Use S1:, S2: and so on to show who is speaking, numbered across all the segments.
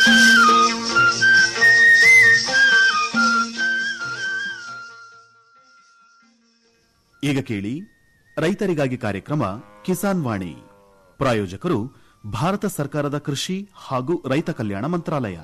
S1: ಈಗ ಕೇಳಿ ರೈತರಿಗಾಗಿ ಕಾರ್ಯಕ್ರಮ ಕಿಸಾನ್ ವಾಣಿ ಪ್ರಾಯೋಜಕರು ಭಾರತ ಸರ್ಕಾರದ ಕೃಷಿ ಹಾಗೂ ರೈತ ಕಲ್ಯಾಣ ಮಂತ್ರಾಲಯ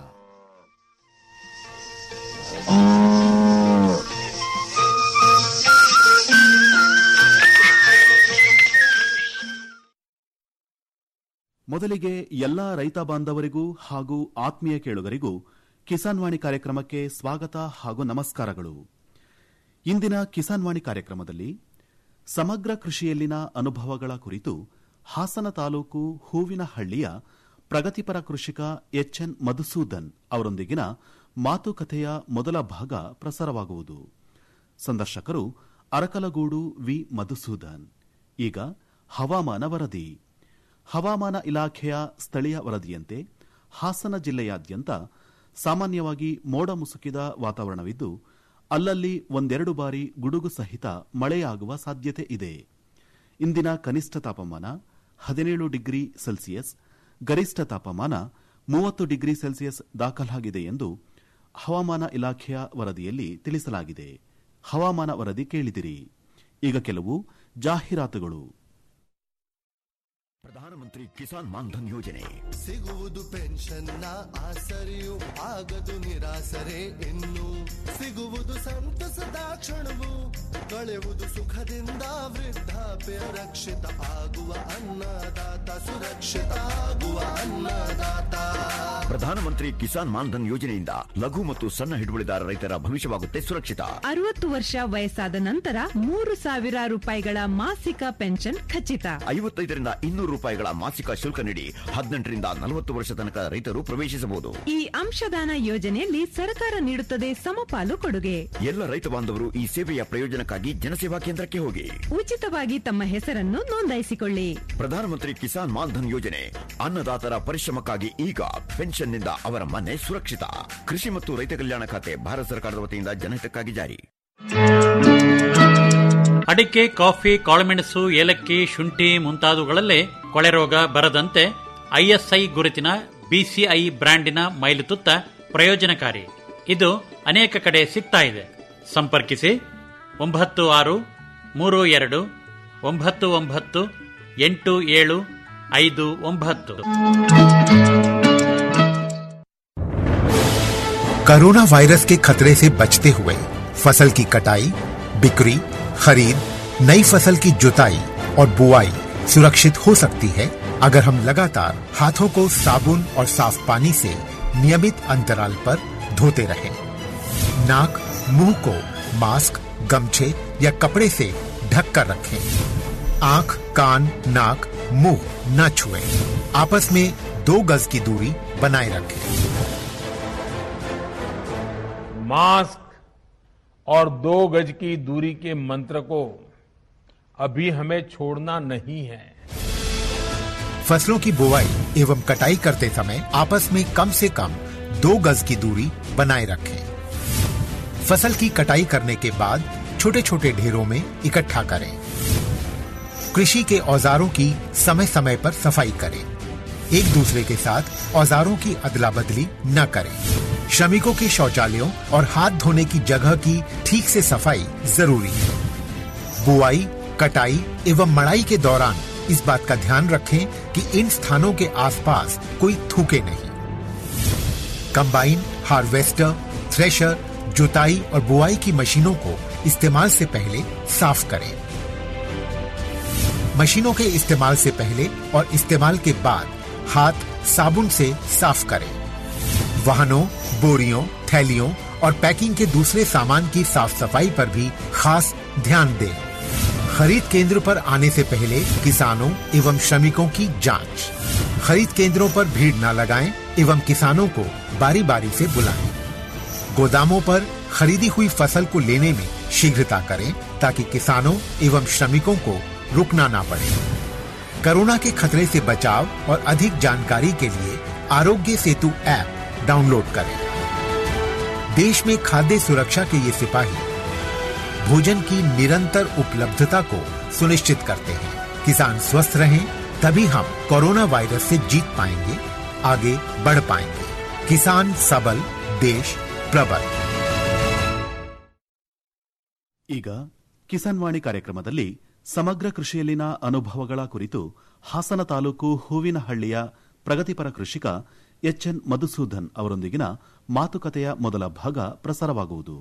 S1: ಮೊದಲಿಗೆ ಎಲ್ಲಾ ರೈತ ಬಾಂಧವರಿಗೂ ಹಾಗೂ ಆತ್ಮೀಯ ಕೇಳುಗರಿಗೂ ಕಿಸಾನ್ ವಾಣಿ ಕಾರ್ಯಕ್ರಮಕ್ಕೆ ಸ್ವಾಗತ ಹಾಗೂ ನಮಸ್ಕಾರಗಳು ಇಂದಿನ ಕಿಸಾನ್ ವಾಣಿ ಕಾರ್ಯಕ್ರಮದಲ್ಲಿ ಸಮಗ್ರ ಕೃಷಿಯಲ್ಲಿನ ಅನುಭವಗಳ ಕುರಿತು ಹಾಸನ ತಾಲೂಕು ಹೂವಿನಹಳ್ಳಿಯ ಪ್ರಗತಿಪರ ಕೃಷಿಕ ಎಚ್ಎನ್ ಮಧುಸೂದನ್ ಅವರೊಂದಿಗಿನ ಮಾತುಕತೆಯ ಮೊದಲ ಭಾಗ ಪ್ರಸಾರವಾಗುವುದು ಸಂದರ್ಶಕರು ಅರಕಲಗೂಡು ವಿ ಮಧುಸೂದನ್ ಈಗ ಹವಾಮಾನ ವರದಿ ಹವಾಮಾನ ಇಲಾಖೆಯ ಸ್ಥಳೀಯ ವರದಿಯಂತೆ ಹಾಸನ ಜಿಲ್ಲೆಯಾದ್ಯಂತ ಸಾಮಾನ್ಯವಾಗಿ ಮೋಡ ಮುಸುಕಿದ ವಾತಾವರಣವಿದ್ದು ಅಲ್ಲಲ್ಲಿ ಒಂದೆರಡು ಬಾರಿ ಗುಡುಗು ಸಹಿತ ಮಳೆಯಾಗುವ ಸಾಧ್ಯತೆ ಇದೆ ಇಂದಿನ ಕನಿಷ್ಠ ತಾಪಮಾನ ಹದಿನೇಳು ಡಿಗ್ರಿ ಸೆಲ್ಸಿಯಸ್ ಗರಿಷ್ಠ ತಾಪಮಾನ ಮೂವತ್ತು ಡಿಗ್ರಿ ಸೆಲ್ಸಿಯಸ್ ದಾಖಲಾಗಿದೆ ಎಂದು ಹವಾಮಾನ ಇಲಾಖೆಯ ವರದಿಯಲ್ಲಿ ತಿಳಿಸಲಾಗಿದೆ ಹವಾಮಾನ ವರದಿ ಕೇಳಿದಿರಿ ಈಗ ಕೆಲವು ಜಾಹೀರಾತುಗಳು
S2: ಪ್ರಧಾನಮಂತ್ರಿ ಕಿಸಾನ್ ಮಾನ್ಧನ್ ಯೋಜನೆ
S3: ಸಿಗುವುದು ಪೆನ್ಷನ್ನ ಆಸರೆಯು ಆಗದು ನಿರಾಸರೆ ಇನ್ನು ಸಿಗುವುದು ಸಂತಸದ ಕ್ಷಣವು ಕಳೆಯುವುದು ಸುಖದಿಂದ ವೃದ್ಧಾಪ್ಯ ರಕ್ಷಿತ ಆಗುವ ಅನ್ನದಾತ ಸುರಕ್ಷಿತ ಆಗುವ ಅನ್ನದಾತ
S2: ಪ್ರಧಾನಮಂತ್ರಿ ಕಿಸಾನ್ ಮಾನ್ಧನ್ ಯೋಜನೆಯಿಂದ ಲಘು ಮತ್ತು ಸಣ್ಣ ಹಿಡುವಳಿದಾರ ರೈತರ ಭವಿಷ್ಯವಾಗುತ್ತೆ ಸುರಕ್ಷಿತ
S4: ಅರವತ್ತು ವರ್ಷ ವಯಸ್ಸಾದ ನಂತರ ಮೂರು ಸಾವಿರ ರೂಪಾಯಿಗಳ ಮಾಸಿಕ ಪೆನ್ಷನ್ ಖಚಿತ
S2: ಐವತ್ತೈದರಿಂದ ಇನ್ನೂರು ರೂಪಾಯಿಗಳ ಮಾಸಿಕ ಶುಲ್ಕ ನೀಡಿ ಹದಿನೆಂಟರಿಂದ ನಲವತ್ತು ವರ್ಷ ತನಕ ರೈತರು ಪ್ರವೇಶಿಸಬಹುದು
S4: ಈ ಅಂಶದಾನ ಯೋಜನೆಯಲ್ಲಿ ಸರ್ಕಾರ ನೀಡುತ್ತದೆ ಸಮಪಾಲು ಕೊಡುಗೆ
S2: ಎಲ್ಲ ರೈತ ಬಾಂಧವರು ಈ ಸೇವೆಯ ಪ್ರಯೋಜನಕ್ಕಾಗಿ ಜನಸೇವಾ ಕೇಂದ್ರಕ್ಕೆ ಹೋಗಿ
S4: ಉಚಿತವಾಗಿ ತಮ್ಮ ಹೆಸರನ್ನು ನೋಂದಾಯಿಸಿಕೊಳ್ಳಿ
S2: ಪ್ರಧಾನಮಂತ್ರಿ ಕಿಸಾನ್ ಮಾನ್ಧನ್ ಯೋಜನೆ ಅನ್ನದಾತರ ಪರಿಶ್ರಮಕ್ಕಾಗಿ ಈಗ ಪೆನ್ಷನ್ನಿಂದ ಅವರ ಮನೆ ಸುರಕ್ಷಿತ ಕೃಷಿ ಮತ್ತು ರೈತ ಕಲ್ಯಾಣ ಖಾತೆ ಭಾರತ ಸರ್ಕಾರದ ವತಿಯಿಂದ ಜನಹಿತಕ್ಕಾಗಿ ಜಾರಿ
S5: ಅಡಿಕೆ ಕಾಫಿ ಕಾಳುಮೆಣಸು ಏಲಕ್ಕಿ ಶುಂಠಿ ಮುಂತಾದವುಗಳಲ್ಲೇ ಕೊಳೆ ರೋಗ ಬರದಂತೆ ಐಎಸ್ಐ ಗುರುತಿನ ಬಿಸಿಐ ಬ್ರ್ಯಾಂಡಿನ ಮೈಲುತುತ್ತ ಪ್ರಯೋಜನಕಾರಿ ಇದು ಅನೇಕ ಕಡೆ ಸಿಗ್ತಾ ಇದೆ ಸಂಪರ್ಕಿಸಿ ಒಂಬತ್ತು ಆರು ಮೂರು ಎರಡು ಒಂಬತ್ತು ಒಂಬತ್ತು ಎಂಟು ಏಳು ಐದು ಒಂಬತ್ತು
S6: कोरोना वायरस के खतरे से बचते हुए फसल की कटाई बिक्री खरीद नई फसल की जुताई और बुआई सुरक्षित हो सकती है अगर हम लगातार हाथों को साबुन और साफ पानी से नियमित अंतराल पर धोते रहें। नाक मुंह को मास्क गमछे या कपड़े से ढक कर रखें आंख कान नाक मुंह न छुएं। आपस में दो गज की दूरी बनाए रखें
S7: मास्क और दो गज की दूरी के मंत्र को अभी हमें छोड़ना नहीं है
S6: फसलों की बुवाई एवं कटाई करते समय आपस में कम से कम दो गज की दूरी बनाए रखें फसल की कटाई करने के बाद छोटे छोटे ढेरों में इकट्ठा करें कृषि के औजारों की समय समय पर सफाई करें एक दूसरे के साथ औजारों की अदला बदली न करें श्रमिकों के शौचालयों और हाथ धोने की जगह की ठीक से सफाई जरूरी है बुआई कटाई एवं मड़ाई के दौरान इस बात का ध्यान रखें कि इन स्थानों के आसपास कोई थूके नहीं कंबाइन हार्वेस्टर थ्रेशर जुताई और बुआई की मशीनों को इस्तेमाल से पहले साफ करें मशीनों के इस्तेमाल से पहले और इस्तेमाल के बाद हाथ साबुन से साफ करें वाहनों बोरियों थैलियों और पैकिंग के दूसरे सामान की साफ सफाई पर भी खास ध्यान दें खरीद केंद्र पर आने से पहले किसानों एवं श्रमिकों की जांच खरीद केंद्रों पर भीड़ न लगाएं एवं किसानों को बारी बारी से बुलाएं गोदामों पर खरीदी हुई फसल को लेने में शीघ्रता करें ताकि किसानों एवं श्रमिकों को रुकना ना पड़े कोरोना के खतरे से बचाव और अधिक जानकारी के लिए आरोग्य सेतु ऐप डाउनलोड करें देश में खाद्य सुरक्षा के ये सिपाही भोजन की निरंतर उपलब्धता को सुनिश्चित करते हैं किसान स्वस्थ रहें तभी हम कोरोना वायरस से जीत पाएंगे आगे बढ़ पाएंगे किसान सबल देश प्रबल
S1: ಈಗ ಕಿಸಾನ್ ವಾಣಿ ಕಾರ್ಯಕ್ರಮದಲ್ಲಿ ಸಮಗ್ರ ಕೃಷಿಯಲ್ಲಿನ ಅನುಭವಗಳ ಕುರಿತು ಹಾಸನ ತಾಲೂಕು ಹೂವಿನಹಳ್ಳಿಯ ಪ್ರಗತಿಪರ ಕೃಷಿಕ ಎಚ್ಎನ್ ಮಧುಸೂದನ್ ಅವರೊಂದಿಗಿನ ಮಾತುಕತೆಯ ಮೊದಲ ಭಾಗ ಪ್ರಸಾರವಾಗುವುದು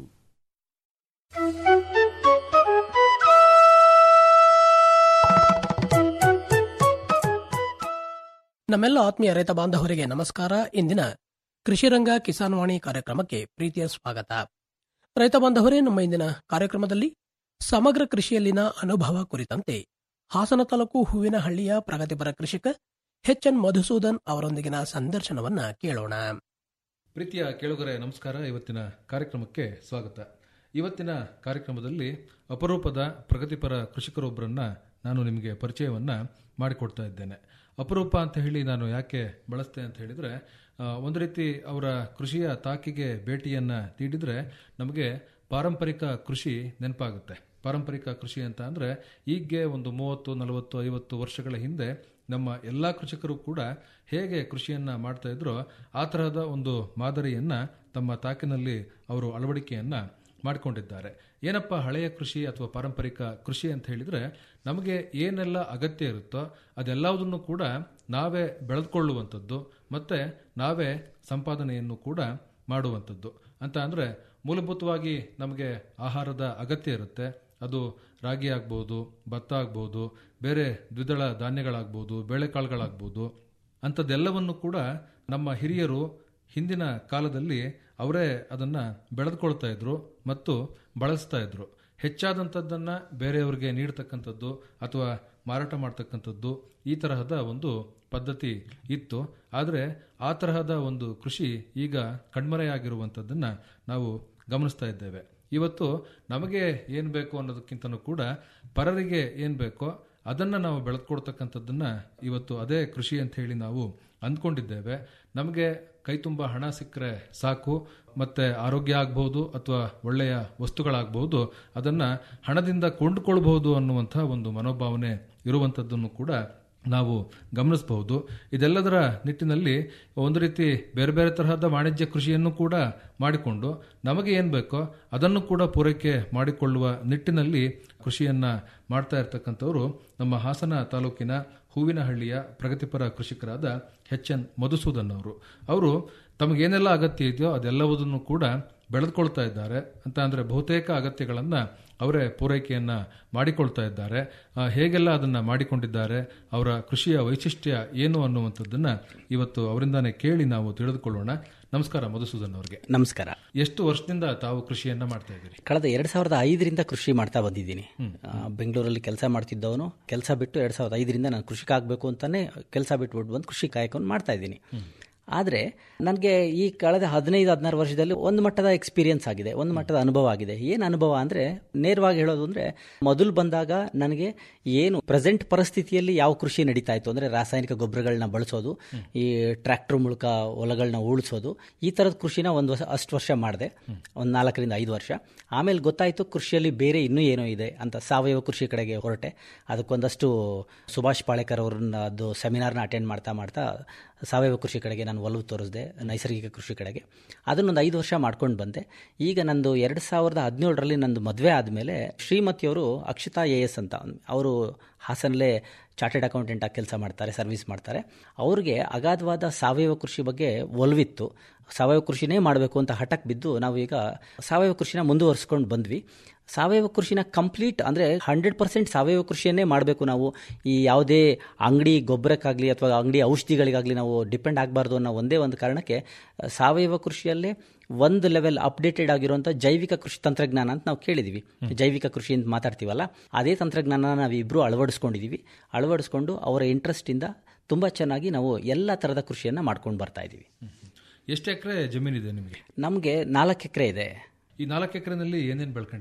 S8: ನಮ್ಮೆಲ್ಲ ಆತ್ಮೀಯ ರೈತ ಬಾಂಧವರಿಗೆ ನಮಸ್ಕಾರ ಇಂದಿನ ಕೃಷಿರಂಗ ಕಿಸಾನ್ ವಾಣಿ ಕಾರ್ಯಕ್ರಮಕ್ಕೆ ಪ್ರೀತಿಯ ಸ್ವಾಗತ ರೈತ ಬಾಂಧವರೇ ನಮ್ಮ ಇಂದಿನ ಕಾರ್ಯಕ್ರಮದಲ್ಲಿ ಸಮಗ್ರ ಕೃಷಿಯಲ್ಲಿನ ಅನುಭವ ಕುರಿತಂತೆ ಹಾಸನ ತಾಲೂಕು ಹೂವಿನಹಳ್ಳಿಯ ಪ್ರಗತಿಪರ ಕೃಷಿಕ ಎಚ್ ಎನ್ ಮಧುಸೂದನ್ ಅವರೊಂದಿಗಿನ ಸಂದರ್ಶನವನ್ನ ಕೇಳೋಣ
S9: ಪ್ರೀತಿಯ ಕೇಳುಗರೆ ನಮಸ್ಕಾರ ಇವತ್ತಿನ ಕಾರ್ಯಕ್ರಮಕ್ಕೆ ಸ್ವಾಗತ ಇವತ್ತಿನ ಕಾರ್ಯಕ್ರಮದಲ್ಲಿ ಅಪರೂಪದ ಪ್ರಗತಿಪರ ಕೃಷಿಕರೊಬ್ಬರನ್ನ ನಾನು ನಿಮಗೆ ಪರಿಚಯವನ್ನ ಮಾಡಿಕೊಡ್ತಾ ಇದ್ದೇನೆ ಅಪರೂಪ ಅಂತ ಹೇಳಿ ನಾನು ಯಾಕೆ ಬಳಸ್ತೆ ಅಂತ ಹೇಳಿದ್ರೆ ಆ, ಒಂದು ರೀತಿ ಅವರ ಕೃಷಿಯ ತಾಕಿಗೆ ಭೇಟಿಯನ್ನ ನೀಡಿದ್ರೆ ನಮಗೆ ಪಾರಂಪರಿಕ ಕೃಷಿ ನೆನಪಾಗುತ್ತೆ ಪಾರಂಪರಿಕ ಕೃಷಿ ಅಂತ ಅಂದ್ರೆ ಈಗ್ಗೆ ಒಂದು ಮೂವತ್ತು ನಲವತ್ತು ಐವತ್ತು ವರ್ಷಗಳ ಹಿಂದೆ ನಮ್ಮ ಎಲ್ಲ ಕೃಷಿಕರು ಕೂಡ ಹೇಗೆ ಕೃಷಿಯನ್ನ ಮಾಡ್ತಾ ಇದ್ರೋ ಆ ತರಹದ ಒಂದು ಮಾದರಿಯನ್ನ ತಮ್ಮ ತಾಕಿನಲ್ಲಿ ಅವರು ಅಳವಡಿಕೆಯನ್ನ ಮಾಡಿಕೊಂಡಿದ್ದಾರೆ ಏನಪ್ಪ ಹಳೆಯ ಕೃಷಿ ಅಥವಾ ಪಾರಂಪರಿಕ ಕೃಷಿ ಅಂತ ಹೇಳಿದ್ರೆ ನಮಗೆ ಏನೆಲ್ಲ ಅಗತ್ಯ ಇರುತ್ತೋ ಅದೆಲ್ಲವುದನ್ನು ಕೂಡ ನಾವೇ ಬೆಳೆದುಕೊಳ್ಳುವಂಥದ್ದು ಮತ್ತೆ ನಾವೇ ಸಂಪಾದನೆಯನ್ನು ಕೂಡ ಮಾಡುವಂಥದ್ದು ಅಂತ ಅಂದ್ರೆ ಮೂಲಭೂತವಾಗಿ ನಮಗೆ ಆಹಾರದ ಅಗತ್ಯ ಇರುತ್ತೆ ಅದು ರಾಗಿ ಆಗ್ಬೋದು ಭತ್ತ ಆಗ್ಬೋದು ಬೇರೆ ದ್ವಿದಳ ಧಾನ್ಯಗಳಾಗ್ಬೋದು ಬೇಳೆಕಾಳುಗಳಾಗ್ಬೋದು ಅಂಥದ್ದೆಲ್ಲವನ್ನು ಕೂಡ ನಮ್ಮ ಹಿರಿಯರು ಹಿಂದಿನ ಕಾಲದಲ್ಲಿ ಅವರೇ ಅದನ್ನ ಬೆಳೆದುಕೊಳ್ತಾ ಇದ್ರು ಮತ್ತು ಬಳಸ್ತಾ ಇದ್ರು ಹೆಚ್ಚಾದಂಥದ್ದನ್ನ ಬೇರೆಯವರಿಗೆ ನೀಡ್ತಕ್ಕಂಥದ್ದು ಅಥವಾ ಮಾರಾಟ ಮಾಡ್ತಕ್ಕಂಥದ್ದು ಈ ತರಹದ ಒಂದು ಪದ್ಧತಿ ಇತ್ತು ಆದರೆ ಆ ತರಹದ ಒಂದು ಕೃಷಿ ಈಗ ಕಣ್ಮರೆಯಾಗಿರುವಂಥದ್ದನ್ನ ನಾವು ಗಮನಿಸ್ತಾ ಇದ್ದೇವೆ ಇವತ್ತು ನಮಗೆ ಏನು ಬೇಕು ಅನ್ನೋದಕ್ಕಿಂತನೂ ಕೂಡ ಪರರಿಗೆ ಏನು ಬೇಕೋ ಅದನ್ನ ನಾವು ಬೆಳೆದುಕೊಡ್ತಕ್ಕಂಥದ್ದನ್ನ ಇವತ್ತು ಅದೇ ಕೃಷಿ ಅಂತ ಹೇಳಿ ನಾವು ಅಂದ್ಕೊಂಡಿದ್ದೇವೆ ನಮಗೆ ಕೈ ತುಂಬ ಹಣ ಸಿಕ್ಕರೆ ಸಾಕು ಮತ್ತೆ ಆರೋಗ್ಯ ಆಗ್ಬಹುದು ಅಥವಾ ಒಳ್ಳೆಯ ವಸ್ತುಗಳಾಗಬಹುದು ಅದನ್ನ ಹಣದಿಂದ ಕೊಂಡುಕೊಳ್ಬಹುದು ಅನ್ನುವಂಥ ಒಂದು ಮನೋಭಾವನೆ ಇರುವಂಥದ್ದನ್ನು ಕೂಡ ನಾವು ಗಮನಿಸಬಹುದು ಇದೆಲ್ಲದರ ನಿಟ್ಟಿನಲ್ಲಿ ಒಂದು ರೀತಿ ಬೇರೆ ಬೇರೆ ತರಹದ ವಾಣಿಜ್ಯ ಕೃಷಿಯನ್ನು ಕೂಡ ಮಾಡಿಕೊಂಡು ನಮಗೆ ಏನು ಬೇಕೋ ಅದನ್ನು ಕೂಡ ಪೂರೈಕೆ ಮಾಡಿಕೊಳ್ಳುವ ನಿಟ್ಟಿನಲ್ಲಿ ಕೃಷಿಯನ್ನ ಮಾಡ್ತಾ ಇರ್ತಕ್ಕಂಥವರು ನಮ್ಮ ಹಾಸನ ತಾಲೂಕಿನ ಹೂವಿನಹಳ್ಳಿಯ ಪ್ರಗತಿಪರ ಕೃಷಿಕರಾದ ಎಚ್ ಎನ್ ಮಧುಸೂದನ್ ಅವರು ಅವರು ತಮಗೇನೆಲ್ಲ ಅಗತ್ಯ ಇದೆಯೋ ಅದೆಲ್ಲವುದನ್ನು ಕೂಡ ಬೆಳೆದುಕೊಳ್ತಾ ಇದ್ದಾರೆ ಅಂತ ಅಂದ್ರೆ ಬಹುತೇಕ ಅಗತ್ಯಗಳನ್ನ ಅವರೇ ಪೂರೈಕೆಯನ್ನ ಮಾಡಿಕೊಳ್ತಾ ಇದ್ದಾರೆ ಆ, ಹೇಗೆಲ್ಲ ಅದನ್ನ ಮಾಡಿಕೊಂಡಿದ್ದಾರೆ ಅವರ ಕೃಷಿಯ ವೈಶಿಷ್ಟ್ಯ ಏನು ಅನ್ನುವಂಥದ್ದನ್ನ ಇವತ್ತು ಅವರಿಂದಾನೇ ಕೇಳಿ ನಾವು ತಿಳಿದುಕೊಳ್ಳೋಣ ನಮಸ್ಕಾರ ಮಧುಸೂದನ್ ಅವರಿಗೆ
S10: ನಮಸ್ಕಾರ
S9: ಎಷ್ಟು ವರ್ಷದಿಂದ ತಾವು ಕೃಷಿಯನ್ನ ಮಾಡ್ತಾ ಇದ್ದೀರಿ
S10: ಕಳೆದ ಎರಡ್ ಸಾವಿರದ ಐದರಿಂದ ಕೃಷಿ ಮಾಡ್ತಾ ಬಂದಿದ್ದೀನಿ ಆ, ಬೆಂಗಳೂರಲ್ಲಿ ಕೆಲಸ ಮಾಡ್ತಿದ್ದವನು ಕೆಲಸ ಬಿಟ್ಟು ಎರಡ್ ಸಾವಿರದ ಐದರಿಂದ ನಾನು ಕೃಷಿಕ ಆಗಬೇಕು ಅಂತಾನೆ ಕೆಲಸ ಬಿಟ್ಬಿಟ್ಟು ಬಂದು ಕೃಷಿ ಕಾಯಕವನ್ನು ಮಾಡ್ತಾ ಇದ್ದೀನಿ ಆದರೆ ನನಗೆ ಈ ಕಳೆದ ಹದಿನೈದು ಹದಿನಾರು ವರ್ಷದಲ್ಲಿ ಒಂದು ಮಟ್ಟದ ಎಕ್ಸ್ಪೀರಿಯನ್ಸ್ ಆಗಿದೆ ಒಂದು ಮಟ್ಟದ ಅನುಭವ ಆಗಿದೆ ಏನು ಅನುಭವ ಅಂದರೆ ನೇರವಾಗಿ ಹೇಳೋದು ಅಂದರೆ ಮೊದಲು ಬಂದಾಗ ನನಗೆ ಏನು ಪ್ರೆಸೆಂಟ್ ಪರಿಸ್ಥಿತಿಯಲ್ಲಿ ಯಾವ ಕೃಷಿ ನಡೀತಾ ಇತ್ತು ಅಂದರೆ ರಾಸಾಯನಿಕ ಗೊಬ್ಬರಗಳನ್ನ ಬಳಸೋದು ಈ ಟ್ರ್ಯಾಕ್ಟರ್ ಮೂಲಕ ಹೊಲಗಳನ್ನ ಉಳಿಸೋದು ಈ ಥರದ ಕೃಷಿನ ಒಂದು ವರ್ಷ ಅಷ್ಟು ವರ್ಷ ಮಾಡಿದೆ ಒಂದು ನಾಲ್ಕರಿಂದ ಐದು ವರ್ಷ ಆಮೇಲೆ ಗೊತ್ತಾಯಿತು ಕೃಷಿಯಲ್ಲಿ ಬೇರೆ ಇನ್ನೂ ಏನೋ ಇದೆ ಅಂತ ಸಾವಯವ ಕೃಷಿ ಕಡೆಗೆ ಹೊರಟೆ ಅದಕ್ಕೊಂದಷ್ಟು ಸುಭಾಷ್ ಪಾಳೇಕರ್ ಅವ್ರನ್ನ ಅದು ಸೆಮಿನಾರ್ನ ಅಟೆಂಡ್ ಮಾಡ್ತಾ ಮಾಡ್ತಾ ಸಾವಯವ ಕೃಷಿ ಕಡೆಗೆ ನಾನು ಒಲವು ತೋರಿಸಿದೆ ನೈಸರ್ಗಿಕ ಕೃಷಿ ಕಡೆಗೆ ಅದನ್ನೊಂದು ಐದು ವರ್ಷ ಮಾಡ್ಕೊಂಡು ಬಂದೆ ಈಗ ನಂದು ಎರಡು ಸಾವಿರದ ಹದಿನೇಳರಲ್ಲಿ ನಂದು ಮದುವೆ ಆದಮೇಲೆ ಶ್ರೀಮತಿಯವರು ಅಕ್ಷತಾ ಎ ಎಸ್ ಅಂತ ಅವರು ಹಾಸನಲ್ಲೇ ಚಾರ್ಟೆಡ್ ಅಕೌಂಟೆಂಟ್ ಆಗಿ ಕೆಲಸ ಮಾಡ್ತಾರೆ ಸರ್ವಿಸ್ ಮಾಡ್ತಾರೆ ಅವ್ರಿಗೆ ಅಗಾಧವಾದ ಸಾವಯವ ಕೃಷಿ ಬಗ್ಗೆ ಒಲವಿತ್ತು ಸಾವಯವ ಕೃಷಿನೇ ಮಾಡಬೇಕು ಅಂತ ಹಠಕ್ಕೆ ಬಿದ್ದು ನಾವು ಈಗ ಸಾವಯವ ಕೃಷಿನ ಮುಂದುವರಿಸ್ಕೊಂಡು ಬಂದ್ವಿ ಸಾವಯವ ಕೃಷಿನ ಕಂಪ್ಲೀಟ್ ಅಂದರೆ ಹಂಡ್ರೆಡ್ ಪರ್ಸೆಂಟ್ ಸಾವಯವ ಕೃಷಿಯನ್ನೇ ಮಾಡಬೇಕು ನಾವು ಈ ಯಾವುದೇ ಅಂಗಡಿ ಗೊಬ್ಬರಕ್ಕಾಗಲಿ ಅಥವಾ ಅಂಗಡಿ ಔಷಧಿಗಳಿಗಾಗಲಿ ನಾವು ಡಿಪೆಂಡ್ ಆಗಬಾರ್ದು ಅನ್ನೋ ಒಂದೇ ಒಂದು ಕಾರಣಕ್ಕೆ ಆ, ಸಾವಯವ ಕೃಷಿಯಲ್ಲೇ ಒಂದು ಲೆವೆಲ್ ಅಪ್ಡೇಟೆಡ್ ಆಗಿರುವಂಥ ಜೈವಿಕ ಕೃಷಿ ತಂತ್ರಜ್ಞಾನ ಅಂತ ನಾವು ಕೇಳಿದ್ವಿ ಜೈವಿಕ ಕೃಷಿ ಅಂತ ಮಾತಾಡ್ತೀವಲ್ಲ ಅದೇ ತಂತ್ರಜ್ಞಾನ ನಾವಿಬ್ಬರು ಅಳವಡಿಸ್ಕೊಂಡಿದ್ದೀವಿ ಅಳವಡಿಸ್ಕೊಂಡು ಅವರ ಇಂಟ್ರೆಸ್ಟಿಂದ ತುಂಬ ಚೆನ್ನಾಗಿ ನಾವು ಎಲ್ಲ ಥರದ ಕೃಷಿಯನ್ನು ಮಾಡ್ಕೊಂಡು ಬರ್ತಾ ಇದ್ದೀವಿ
S9: ಎಷ್ಟು ಎಕರೆ ಜಮೀನಿದೆ ನಿಮಗೆ
S10: ನಮಗೆ ನಾಲ್ಕು ಎಕರೆ ಇದೆ
S9: ಈ ನಾಲ್ಕು ಎಕರೆನಲ್ಲಿ ಏನೇನು ಬೆಳ್ಕೊಂಡಿದ್ದೀರಿ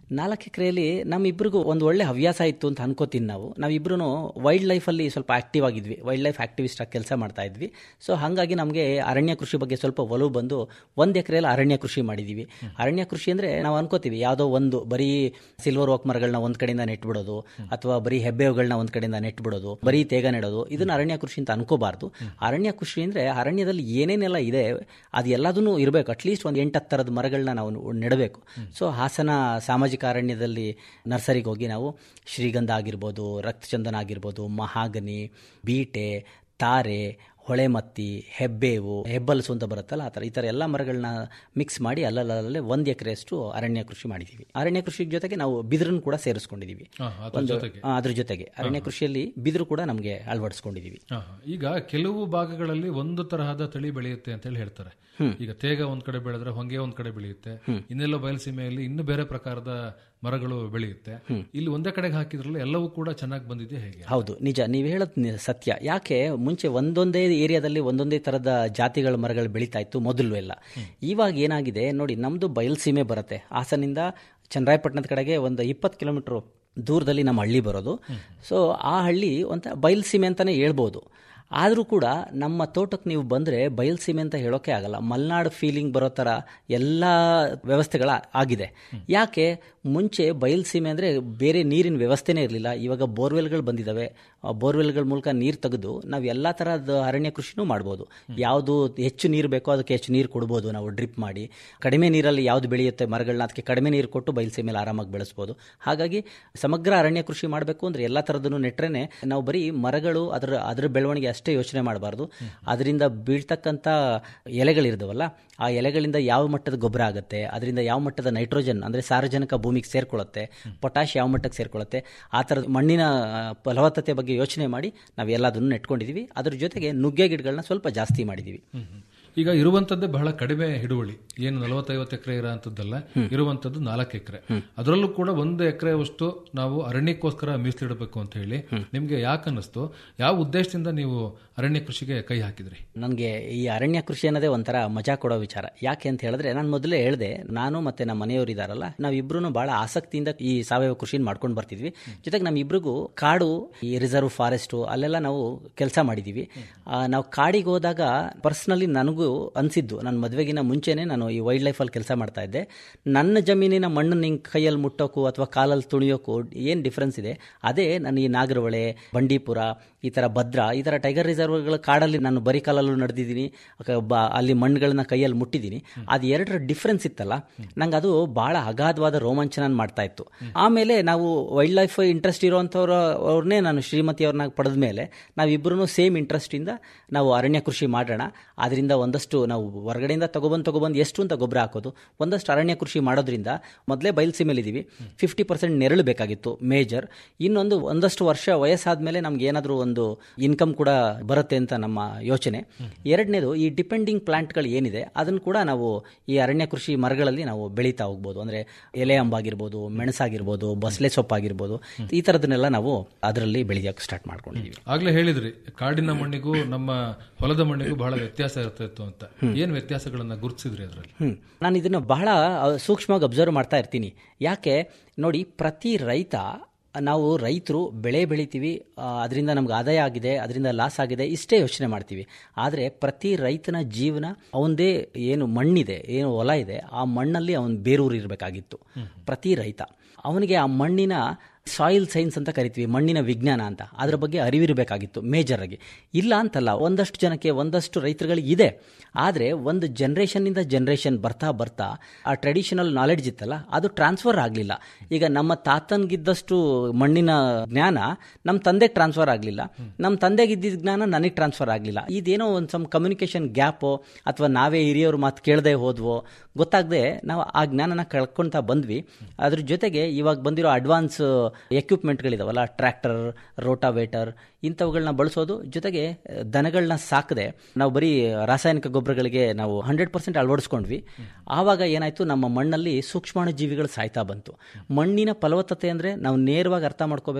S10: ನಾಲ್ಕು ಎಕರೆಯಲ್ಲಿ ನಮ್ಮಿಬ್ಬರಿಗೂ ಒಂದು ಒಳ್ಳೆ ಹವ್ಯಾಸ ಇತ್ತು ಅಂತ ಅನ್ಕೋತೀನಿ ನಾವು ನಾವಿಬ್ರು ವೈಲ್ಡ್ ಲೈಫಲ್ಲಿ ಸ್ವಲ್ಪ ಆಕ್ಟಿವ್ ಆಗಿದ್ವಿ ವೈಲ್ಡ್ ಲೈಫ್ ಆಕ್ಟಿವಿಸ್ಟ್ ಆಗಿ ಕೆಲಸ ಮಾಡ್ತಾ ಇದ್ವಿ ಸೊ ಹಾಗಾಗಿ ನಮಗೆ ಅರಣ್ಯ ಕೃಷಿ ಬಗ್ಗೆ ಸ್ವಲ್ಪ ಒಲವು ಬಂದು ಒಂದು ಎಕರೆಯಲ್ಲಿ ಅರಣ್ಯ ಕೃಷಿ ಮಾಡಿದ್ದೀವಿ ಅರಣ್ಯ ಕೃಷಿ ಅಂದರೆ ನಾವು ಅನ್ಕೋತೀವಿ ಯಾವುದೋ ಒಂದು ಬರೀ ಸಿಲ್ವರ್ ಓಕ್ ಮರಗಳನ್ನ ಒಂದು ಕಡೆಯಿಂದ ನೆಟ್ಬಿಡೋದು ಅಥವಾ ಬರೀ ಹೆಬ್ಬೇವುಗಳನ್ನ ಒಂದು ಕಡೆಯಿಂದ ನೆಟ್ಬಿಡೋದು ಬರೀ ತೇಗ ನೆಡೋದು ಇದನ್ನ ಅರಣ್ಯ ಕೃಷಿ ಅಂತ ಅನ್ಕೋಬಾರ್ದು ಅರಣ್ಯ ಕೃಷಿ ಅಂದರೆ ಅರಣ್ಯದಲ್ಲಿ ಏನೇನೆಲ್ಲ ಇದೆ ಅದು ಎಲ್ಲದೂ ಇರಬೇಕು ಅಟ್ಲೀಸ್ಟ್ ಒಂದು ಎಂಟತ್ತು ಥರದ ಮರಗಳನ್ನ ನಾವು ನೆಡಬೇಕು ಸೊ ಹಾಸನ ಸಾಮಾಜಿಕ ಅರಣ್ಯದಲ್ಲಿ ನರ್ಸರಿಗೆ ಹೋಗಿ ನಾವು ಶ್ರೀಗಂಧ ಆಗಿರ್ಬೋದು ರಕ್ತಚಂದನ ಆಗಿರ್ಬೋದು ಮಹಾಗನಿ ಬೀಟೆ ತಾರೆ ಹೊಳೆಮತ್ತಿ ಹೆಬ್ಬೇವು ಹೆಬ್ಬಲಸು ಅಂತ ಬರುತ್ತಲ್ಲ ಆ ಥರ ಈ ಥರ ಎಲ್ಲ ಮರಗಳನ್ನ ಮಿಕ್ಸ್ ಮಾಡಿ ಅಲ್ಲಲ್ಲೇ ಒಂದು ಎಕರೆಯಷ್ಟು ಅರಣ್ಯ ಕೃಷಿ ಮಾಡಿದ್ದೀವಿ ಅರಣ್ಯ ಕೃಷಿ ಜೊತೆಗೆ ನಾವು ಬಿದಿರನ್ನು ಕೂಡ ಸೇರಿಸ್ಕೊಂಡಿದ್ದೀವಿ
S9: ಹಾ, ಅದ್ರ
S10: ಒಂದು
S9: ಜೊತೆಗೆ.
S10: ಆ, ಅದ್ರ ಜೊತೆಗೆ ಅರಣ್ಯ ಕೃಷಿಯಲ್ಲಿ ಬಿದಿರು ಕೂಡ ನಮಗೆ ಅಳವಡಿಸ್ಕೊಂಡಿದ್ದೀವಿ
S9: ಹಾ, ಹಾ. ಈಗ ಕೆಲವು ಭಾಗಗಳಲ್ಲಿ ಒಂದು ತರಹದ ತಳಿ ಬೆಳೆಯುತ್ತೆ ಅಂತ ಹೇಳಿ ಹೇಳ್ತಾರೆ ಈಗ ತೇಗ ಒಂದ್ ಕಡೆ ಬೆಳೆದ್ರೆ ಹೊಂಗೆ ಒಂದ್ ಕಡೆ ಬೆಳೆಯುತ್ತೆ ಇನ್ನೆಲ್ಲೋ ಬಯಲುಸೀಮೆಯಲ್ಲಿ ಇನ್ನು ಬೇರೆ ಪ್ರಕಾರದ ಮರಗಳು ಬೆಳೆಯುತ್ತೆ ಇಲ್ಲಿ ಒಂದೇ ಕಡೆಗೆ ಹಾಕಿದ್ರಲ್ಲ ಎಲ್ಲವೂ ಕೂಡ ಚೆನ್ನಾಗಿ ಬಂದಿದೆ ಹೇಗೆ
S10: ಹೌದು ನಿಜ ನೀವು ಹೇಳೋದು ನಿ- ಸತ್ಯ ಯಾಕೆ ಮುಂಚೆ ಒಂದೊಂದೇ ಏರಿಯಾದಲ್ಲಿ ಒಂದೊಂದೇ ಥರದ ಜಾತಿಗಳ ಮರಗಳು ಬೆಳೀತಾ ಇತ್ತು ಮೊದಲು ಎಲ್ಲ ಇವಾಗ ಏನಾಗಿದೆ ನೋಡಿ ನಮ್ಮದು ಬಯಲುಸೀಮೆ ಬರುತ್ತೆ ಹಾಸನಿಂದ ಚನ್ನರಾಯಪಟ್ಟಣದ ಕಡೆಗೆ ಒಂದು ಇಪ್ಪತ್ತು ಕಿಲೋಮೀಟ್ರ್ ದೂರದಲ್ಲಿ ನಮ್ಮ ಹಳ್ಳಿ ಬರೋದು ಸೊ ಆ ಹಳ್ಳಿ ಒಂಥ ಬಯಲುಸೀಮೆ ಅಂತಲೇ ಹೇಳ್ಬೋದು ಆದರೂ ಕೂಡ ನಮ್ಮ ತೋಟಕ್ಕೆ ನೀವು ಬಂದರೆ ಬಯಲುಸೀಮೆ ಅಂತ ಹೇಳೋಕೆ ಆಗಲ್ಲ ಮಲೆನಾಡು ಫೀಲಿಂಗ್ ಬರೋ ಥರ ಎಲ್ಲ ವ್ಯವಸ್ಥೆಗಳ ಆಗಿದೆ ಯಾಕೆ ಮುಂಚೆ ಬಯಲುಸೀಮೆ ಅಂದರೆ ಬೇರೆ ನೀರಿನ ವ್ಯವಸ್ಥೆನೇ ಇರಲಿಲ್ಲ ಇವಾಗ ಬೋರ್ವೆಲ್ಗಳು ಬಂದಿದ್ದಾವೆ ಆ ಬೋರ್ವೆಲ್ಗಳ ಮೂಲಕ ನೀರು ತೆಗೆದು ನಾವು ಎಲ್ಲ ಥರದ ಅರಣ್ಯ ಕೃಷಿನೂ ಮಾಡ್ಬೋದು ಯಾವುದು ಹೆಚ್ಚು ನೀರು ಬೇಕೋ ಅದಕ್ಕೆ ಹೆಚ್ಚು ನೀರು ಕೊಡ್ಬೋದು ನಾವು ಡ್ರಿಪ್ ಮಾಡಿ ಕಡಿಮೆ ನೀರಲ್ಲಿ ಯಾವುದು ಬೆಳೆಯುತ್ತೆ ಮರಗಳನ್ನ ಅದಕ್ಕೆ ಕಡಿಮೆ ನೀರು ಕೊಟ್ಟು ಬಯಲುಸೀಮೆಯಲ್ಲಿ ಆರಾಮಾಗಿ ಬೆಳೆಸ್ಬೋದು ಹಾಗಾಗಿ ಸಮಗ್ರ ಅರಣ್ಯ ಕೃಷಿ ಮಾಡಬೇಕು ಅಂದರೆ ಎಲ್ಲ ಥರದನ್ನು ನೆಟ್ರೇನೆ ನಾವು ಬರೀ ಮರಗಳು ಅದರ ಅದರ ಬೆಳವಣಿಗೆ ಅಷ್ಟೇ ಯೋಚನೆ ಮಾಡಬಾರ್ದು ಅದರಿಂದ ಬೀಳ್ತಕ್ಕಂಥ ಎಲೆಗಳಿರ್ದವಲ್ಲ ಆ ಎಲೆಗಳಿಂದ ಯಾವ ಮಟ್ಟದ ಗೊಬ್ಬರ ಆಗುತ್ತೆ ಅದರಿಂದ ಯಾವ ಮಟ್ಟದ ನೈಟ್ರೋಜನ್ ಅಂದರೆ ಸಾರಜನಕ ಭೂಮಿಗೆ ಸೇರ್ಕೊಳ್ಳುತ್ತೆ ಪೊಟ್ಯಾಶ್ ಯಾವ ಮಟ್ಟಕ್ಕೆ ಸೇರ್ಕೊಳ್ಳುತ್ತೆ ಆ ಥರದ ಮಣ್ಣಿನ ಆ, ಫಲವತ್ತತೆ ಬಗ್ಗೆ ಯೋಚನೆ ಮಾಡಿ ನಾವು ಎಲ್ಲದನ್ನು ನೆಟ್ಕೊಂಡಿದ್ದೀವಿ ಅದ್ರ ಜೊತೆಗೆ ನುಗ್ಗೆ ಗಿಡಗಳನ್ನ ಸ್ವಲ್ಪ ಜಾಸ್ತಿ ಮಾಡಿದ್ದೀವಿ
S9: ಈಗ ಇರುವಂತದ್ದೇ ಬಹಳ ಕಡಿಮೆ ಹಿಡುವಳಿ ಏನು ನಲವತ್ತೈವತ್ತು ಎಕರೆ ಇರೋಂಥದ್ದಲ್ಲ ಇರುವಂತದ್ದು ನಾಲ್ಕು ಎಕರೆ ಅದರಲ್ಲೂ ಕೂಡ ಒಂದು ಎಕರೆವಷ್ಟು ನಾವು ಅರಣ್ಯಕ್ಕೋಸ್ಕರ ಮೀಸಲಿಡಬೇಕು ಅಂತ ಹೇಳಿ ನಿಮ್ಗೆ ಯಾಕೆ ಅನ್ನಿಸ್ತು ಯಾವ ಉದ್ದೇಶದಿಂದ ನೀವು ಅರಣ್ಯ ಕೃಷಿಗೆ ಕೈ ಹಾಕಿದ್ರಿ
S10: ನನಗೆ ಈ ಅರಣ್ಯ ಕೃಷಿ ಅನ್ನೋದೇ ಒಂಥರ ಮಜಾ ಕೊಡೋ ವಿಚಾರ ಯಾಕೆ ಅಂತ ಹೇಳಿದ್ರೆ ನಾನು ಮೊದಲೇ ಹೇಳಿದೆ ನಾನು ಮತ್ತೆ ನಮ್ಮ ಮನೆಯವರು ಇದಾರಲ್ಲ ನಾವಿಬ್ರು ಬಹಳ ಆಸಕ್ತಿಯಿಂದ ಈ ಸಾವಯವ ಕೃಷಿನ ಮಾಡ್ಕೊಂಡು ಬರ್ತಿದ್ವಿ ಜೊತೆಗೆ ನಮ್ಮಿಬ್ರಿಗೂ ಕಾಡು ಈ ರಿಸರ್ವ್ ಫಾರೆಸ್ಟು ಅಲ್ಲೆಲ್ಲ ನಾವು ಕೆಲಸ ಮಾಡಿದ್ದೀವಿ ಆ, ನಾವು ಕಾಡಿಗೆ ಹೋದಾಗ ಪರ್ಸ್ನಲಿ ನನಗೂ ಅನಿಸಿದ್ದು ನನ್ನ ಮದುವೆಗಿನ ಮುಂಚೆನೇ ನಾನು ಈ ವೈಲ್ಡ್ ಲೈಫಲ್ಲಿ ಕೆಲಸ ಮಾಡ್ತಾ ಇದ್ದೆ ನನ್ನ ಜಮೀನಿನ ಮಣ್ಣು ನಿಂಗೆ ಕೈಯಲ್ಲಿ ಮುಟ್ಟೋಕ್ಕೂ ಅಥವಾ ಕಾಲಲ್ಲಿ ತುಳಿಯೋಕ್ಕೂ ಏನು ಡಿಫ್ರೆನ್ಸ್ ಇದೆ ಅದೇ ನಾನು ಈ ನಾಗರಹೊಳೆ ಬಂಡೀಪುರ ಈ ಥರ ಭದ್ರಾ ಈ ಥರ ಟೈಗರ್ ರಿಸರ್ವ್ಗಳ ಕಾಡಲ್ಲಿ ನಾನು ಬರೀ ಕಾಲಲ್ಲೂ ನಡೆದಿದ್ದೀನಿ ಅಕ- ಬ- ಅಲ್ಲಿ ಮಣ್ಣುಗಳನ್ನ ಕೈಯಲ್ಲಿ ಮುಟ್ಟಿದ್ದೀನಿ ಅದು ಎರಡರ ಡಿಫ್ರೆನ್ಸ್ ಇತ್ತಲ್ಲ ನಂಗೆ ಅದು ಭಾಳ ಅಗಾಧವಾದ ರೋಮಾಂಚನ ಮಾಡ್ತಾ ಇತ್ತು ಆಮೇಲೆ ನಾವು ವೈಲ್ಡ್ ಲೈಫ್ ಇಂಟ್ರೆಸ್ಟ್ ಇರೋವಂಥವ್ರ ಅವ್ರನ್ನೇ ನಾನು ಶ್ರೀಮತಿಯವ್ರನ್ನ ಪಡೆದ ಮೇಲೆ ನಾವಿಬ್ಬರೂ ಸೇಮ್ ಇಂಟ್ರೆಸ್ಟಿಂದ ನಾವು ಅರಣ್ಯ ಕೃಷಿ ಮಾಡೋಣ ಅದರಿಂದ ಒಂದಷ್ಟು ನಾವು ಹೊರಗಡೆಯಿಂದ ತಗೊಬಂದು ತಗೊಬಂದು ಎಷ್ಟು ಅಂತ ಗೊಬ್ಬರ ಹಾಕೋದು ಒಂದಷ್ಟು ಅರಣ್ಯ ಕೃಷಿ ಮಾಡೋದ್ರಿಂದ ಮೊದಲೇ ಬಯಲುಸೀಮೆಲಿದ್ದೀವಿ ಫಿಫ್ಟಿ ಪರ್ಸೆಂಟ್ ನೆರಳು ಬೇಕಾಗಿತ್ತು ಮೇಜರ್ ಇನ್ನೊಂದು ಒಂದಷ್ಟು ವರ್ಷ ವಯಸ್ಸಾದ್ಮೇಲೆ ನಮ್ಗೆ ಏನಾದರೂ ಒಂದು ಇನ್ಕಮ್ ಕೂಡ ಬರುತ್ತೆ ಅಂತ ನಮ್ಮ ಯೋಚನೆ ಎರಡನೇದು ಈ ಡಿಪೆಂಡಿಂಗ್ ಪ್ಲಾಂಟ್ಗಳು ಏನಿದೆ ಅದನ್ನು ಕೂಡ ನಾವು ಈ ಅರಣ್ಯ ಕೃಷಿ ಮರಗಳಲ್ಲಿ ನಾವು ಬೆಳೀತಾ ಹೋಗ್ಬೋದು ಅಂದರೆ ಎಲೆ ಅಂಬಾಗಿರ್ಬೋದು ಮೆಣಸಾಗಿರ್ಬೋದು ಬಸಳೆ ಸೊಪ್ಪಾಗಿರ್ಬೋದು ಈ ಥರದನ್ನೆಲ್ಲ ನಾವು ಅದರಲ್ಲಿ ಬೆಳೆಯೋಕೆ ಸ್ಟಾರ್ಟ್ ಮಾಡ್ಕೊಂಡಿದ್ದೀವಿ
S9: ಆಗ್ಲೇ ಹೇಳಿದ್ರಿ ಕಾಡಿನ ಮಣ್ಣಿಗೂ ನಮ್ಮ ಹೊಲದ ಮಣ್ಣಿಗೂ ಬಹಳ ವ್ಯತ್ಯಾಸ ಇರ್ತಿತ್ತು ಅಂತ ಏನ್ ವ್ಯತ್ಯಾಸಗಳನ್ನ ಗುರುತಿಸಿದ್ರಿ ಅದರಲ್ಲಿ
S10: ಹ್ಮ್. ನಾನು ಇದನ್ನು ಬಹಳ ಆ, ಸೂಕ್ಷ್ಮವಾಗಿ ಅಬ್ಸರ್ವ್ ಮಾಡ್ತಾ ಇರ್ತೀನಿ ಯಾಕೆ ನೋಡಿ ಪ್ರತಿ ರೈತ ನಾವು ರೈತರು ಬೆಳೆ ಬೆಳಿತೀವಿ ಅದರಿಂದ ನಮ್ಗೆ ಆದಾಯ ಆಗಿದೆ ಅದರಿಂದ ಲಾಸ್ ಆಗಿದೆ ಇಷ್ಟೇ ಯೋಚನೆ ಮಾಡ್ತೀವಿ ಆದರೆ ಪ್ರತಿ ರೈತನ ಜೀವನ ಅವನದೇ ಏನು ಮಣ್ಣಿದೆ ಏನು ಹೊಲ ಇದೆ ಆ ಮಣ್ಣಲ್ಲಿ ಅವನು ಬೇರೂರು ಇರಬೇಕಾಗಿತ್ತು ಪ್ರತಿ ರೈತ ಅವನಿಗೆ ಆ ಮಣ್ಣಿನ ಸಾಯಿಲ್ ಸೈನ್ಸ್ ಅಂತ ಕರಿತೀವಿ ಮಣ್ಣಿನ ವಿಜ್ಞಾನ ಅಂತ ಅದ್ರ ಬಗ್ಗೆ ಅರಿವಿರಬೇಕಾಗಿತ್ತು ಮೇಜರ್ ಆಗಿ ಇಲ್ಲ ಅಂತಲ್ಲ ಒಂದಷ್ಟು ಜನಕ್ಕೆ ಒಂದಷ್ಟು ರೈತರುಗಳಿಗೆ ಇದೆ ಆದರೆ ಒಂದು ಜನ್ರೇಷನ್ನಿಂದ ಜನ್ರೇಷನ್ ಬರ್ತಾ ಬರ್ತಾ ಆ ಟ್ರೆಡಿಷನಲ್ ನಾಲೆಡ್ಜ್ ಇತ್ತಲ್ಲ ಅದು ಟ್ರಾನ್ಸ್ಫರ್ ಆಗಲಿಲ್ಲ ಈಗ ನಮ್ಮ ತಾತನಿಗಿದ್ದಷ್ಟು ಮಣ್ಣಿನ ಜ್ಞಾನ ನಮ್ಮ ತಂದೆಗೆ ಟ್ರಾನ್ಸ್ಫರ್ ಆಗಲಿಲ್ಲ ನಮ್ಮ ತಂದೆಗೆ ಇದ್ದಿದ್ದ ಜ್ಞಾನ ನನಗೆ ಟ್ರಾನ್ಸ್ಫರ್ ಆಗಲಿಲ್ಲ ಇದೇನೋ ಒಂದು ಸಮ್ ಕಮ್ಯುನಿಕೇಷನ್ ಗ್ಯಾಪೋ ಅಥವಾ ನಾವೇ ಹಿರಿಯವ್ರ ಮಾತು ಕೇಳದೆ ಹೋದ್ವೋ ಗೊತ್ತಾಗದೆ ನಾವು ಆ ಜ್ಞಾನನ ಕಳ್ಕೊಳ್ತಾ ಬಂದ್ವಿ ಅದ್ರ ಜೊತೆಗೆ ಇವಾಗ ಬಂದಿರೋ ಅಡ್ವಾನ್ಸ್ ಎಕ್ವಿಪ್ಮೆಂಟ್ಗಳಿದಾವಲ್ಲ ಟ್ರ್ಯಾಕ್ಟರ್ ರೋಟಾವೇಟರ್ ಇಂಥವುಗಳನ್ನ ಬಳಸೋದು ಜೊತೆಗೆ ದನಗಳನ್ನ ಸಾಕದೆ ನಾವು ಬರೀ ರಾಸಾಯನಿಕ ಗೊಬ್ಬರಗಳಿಗೆ ನಾವು ಹಂಡ್ರೆಡ್ ಪರ್ಸೆಂಟ್ ಅಳವಡಿಸ್ಕೊಂಡ್ವಿ ಆವಾಗ ಏನಾಯಿತು ನಮ್ಮ ಮಣ್ಣಲ್ಲಿ ಸೂಕ್ಷ್ಮಾಣು ಜೀವಿಗಳು ಸಾಯ್ತಾ ಬಂತು ಮಣ್ಣಿನ ಫಲವತ್ತತೆ ಅಂದರೆ ನಾವು ನೇರವಾಗಿ ಅರ್ಥ ಮಾಡ್ಕೋಬೇಕು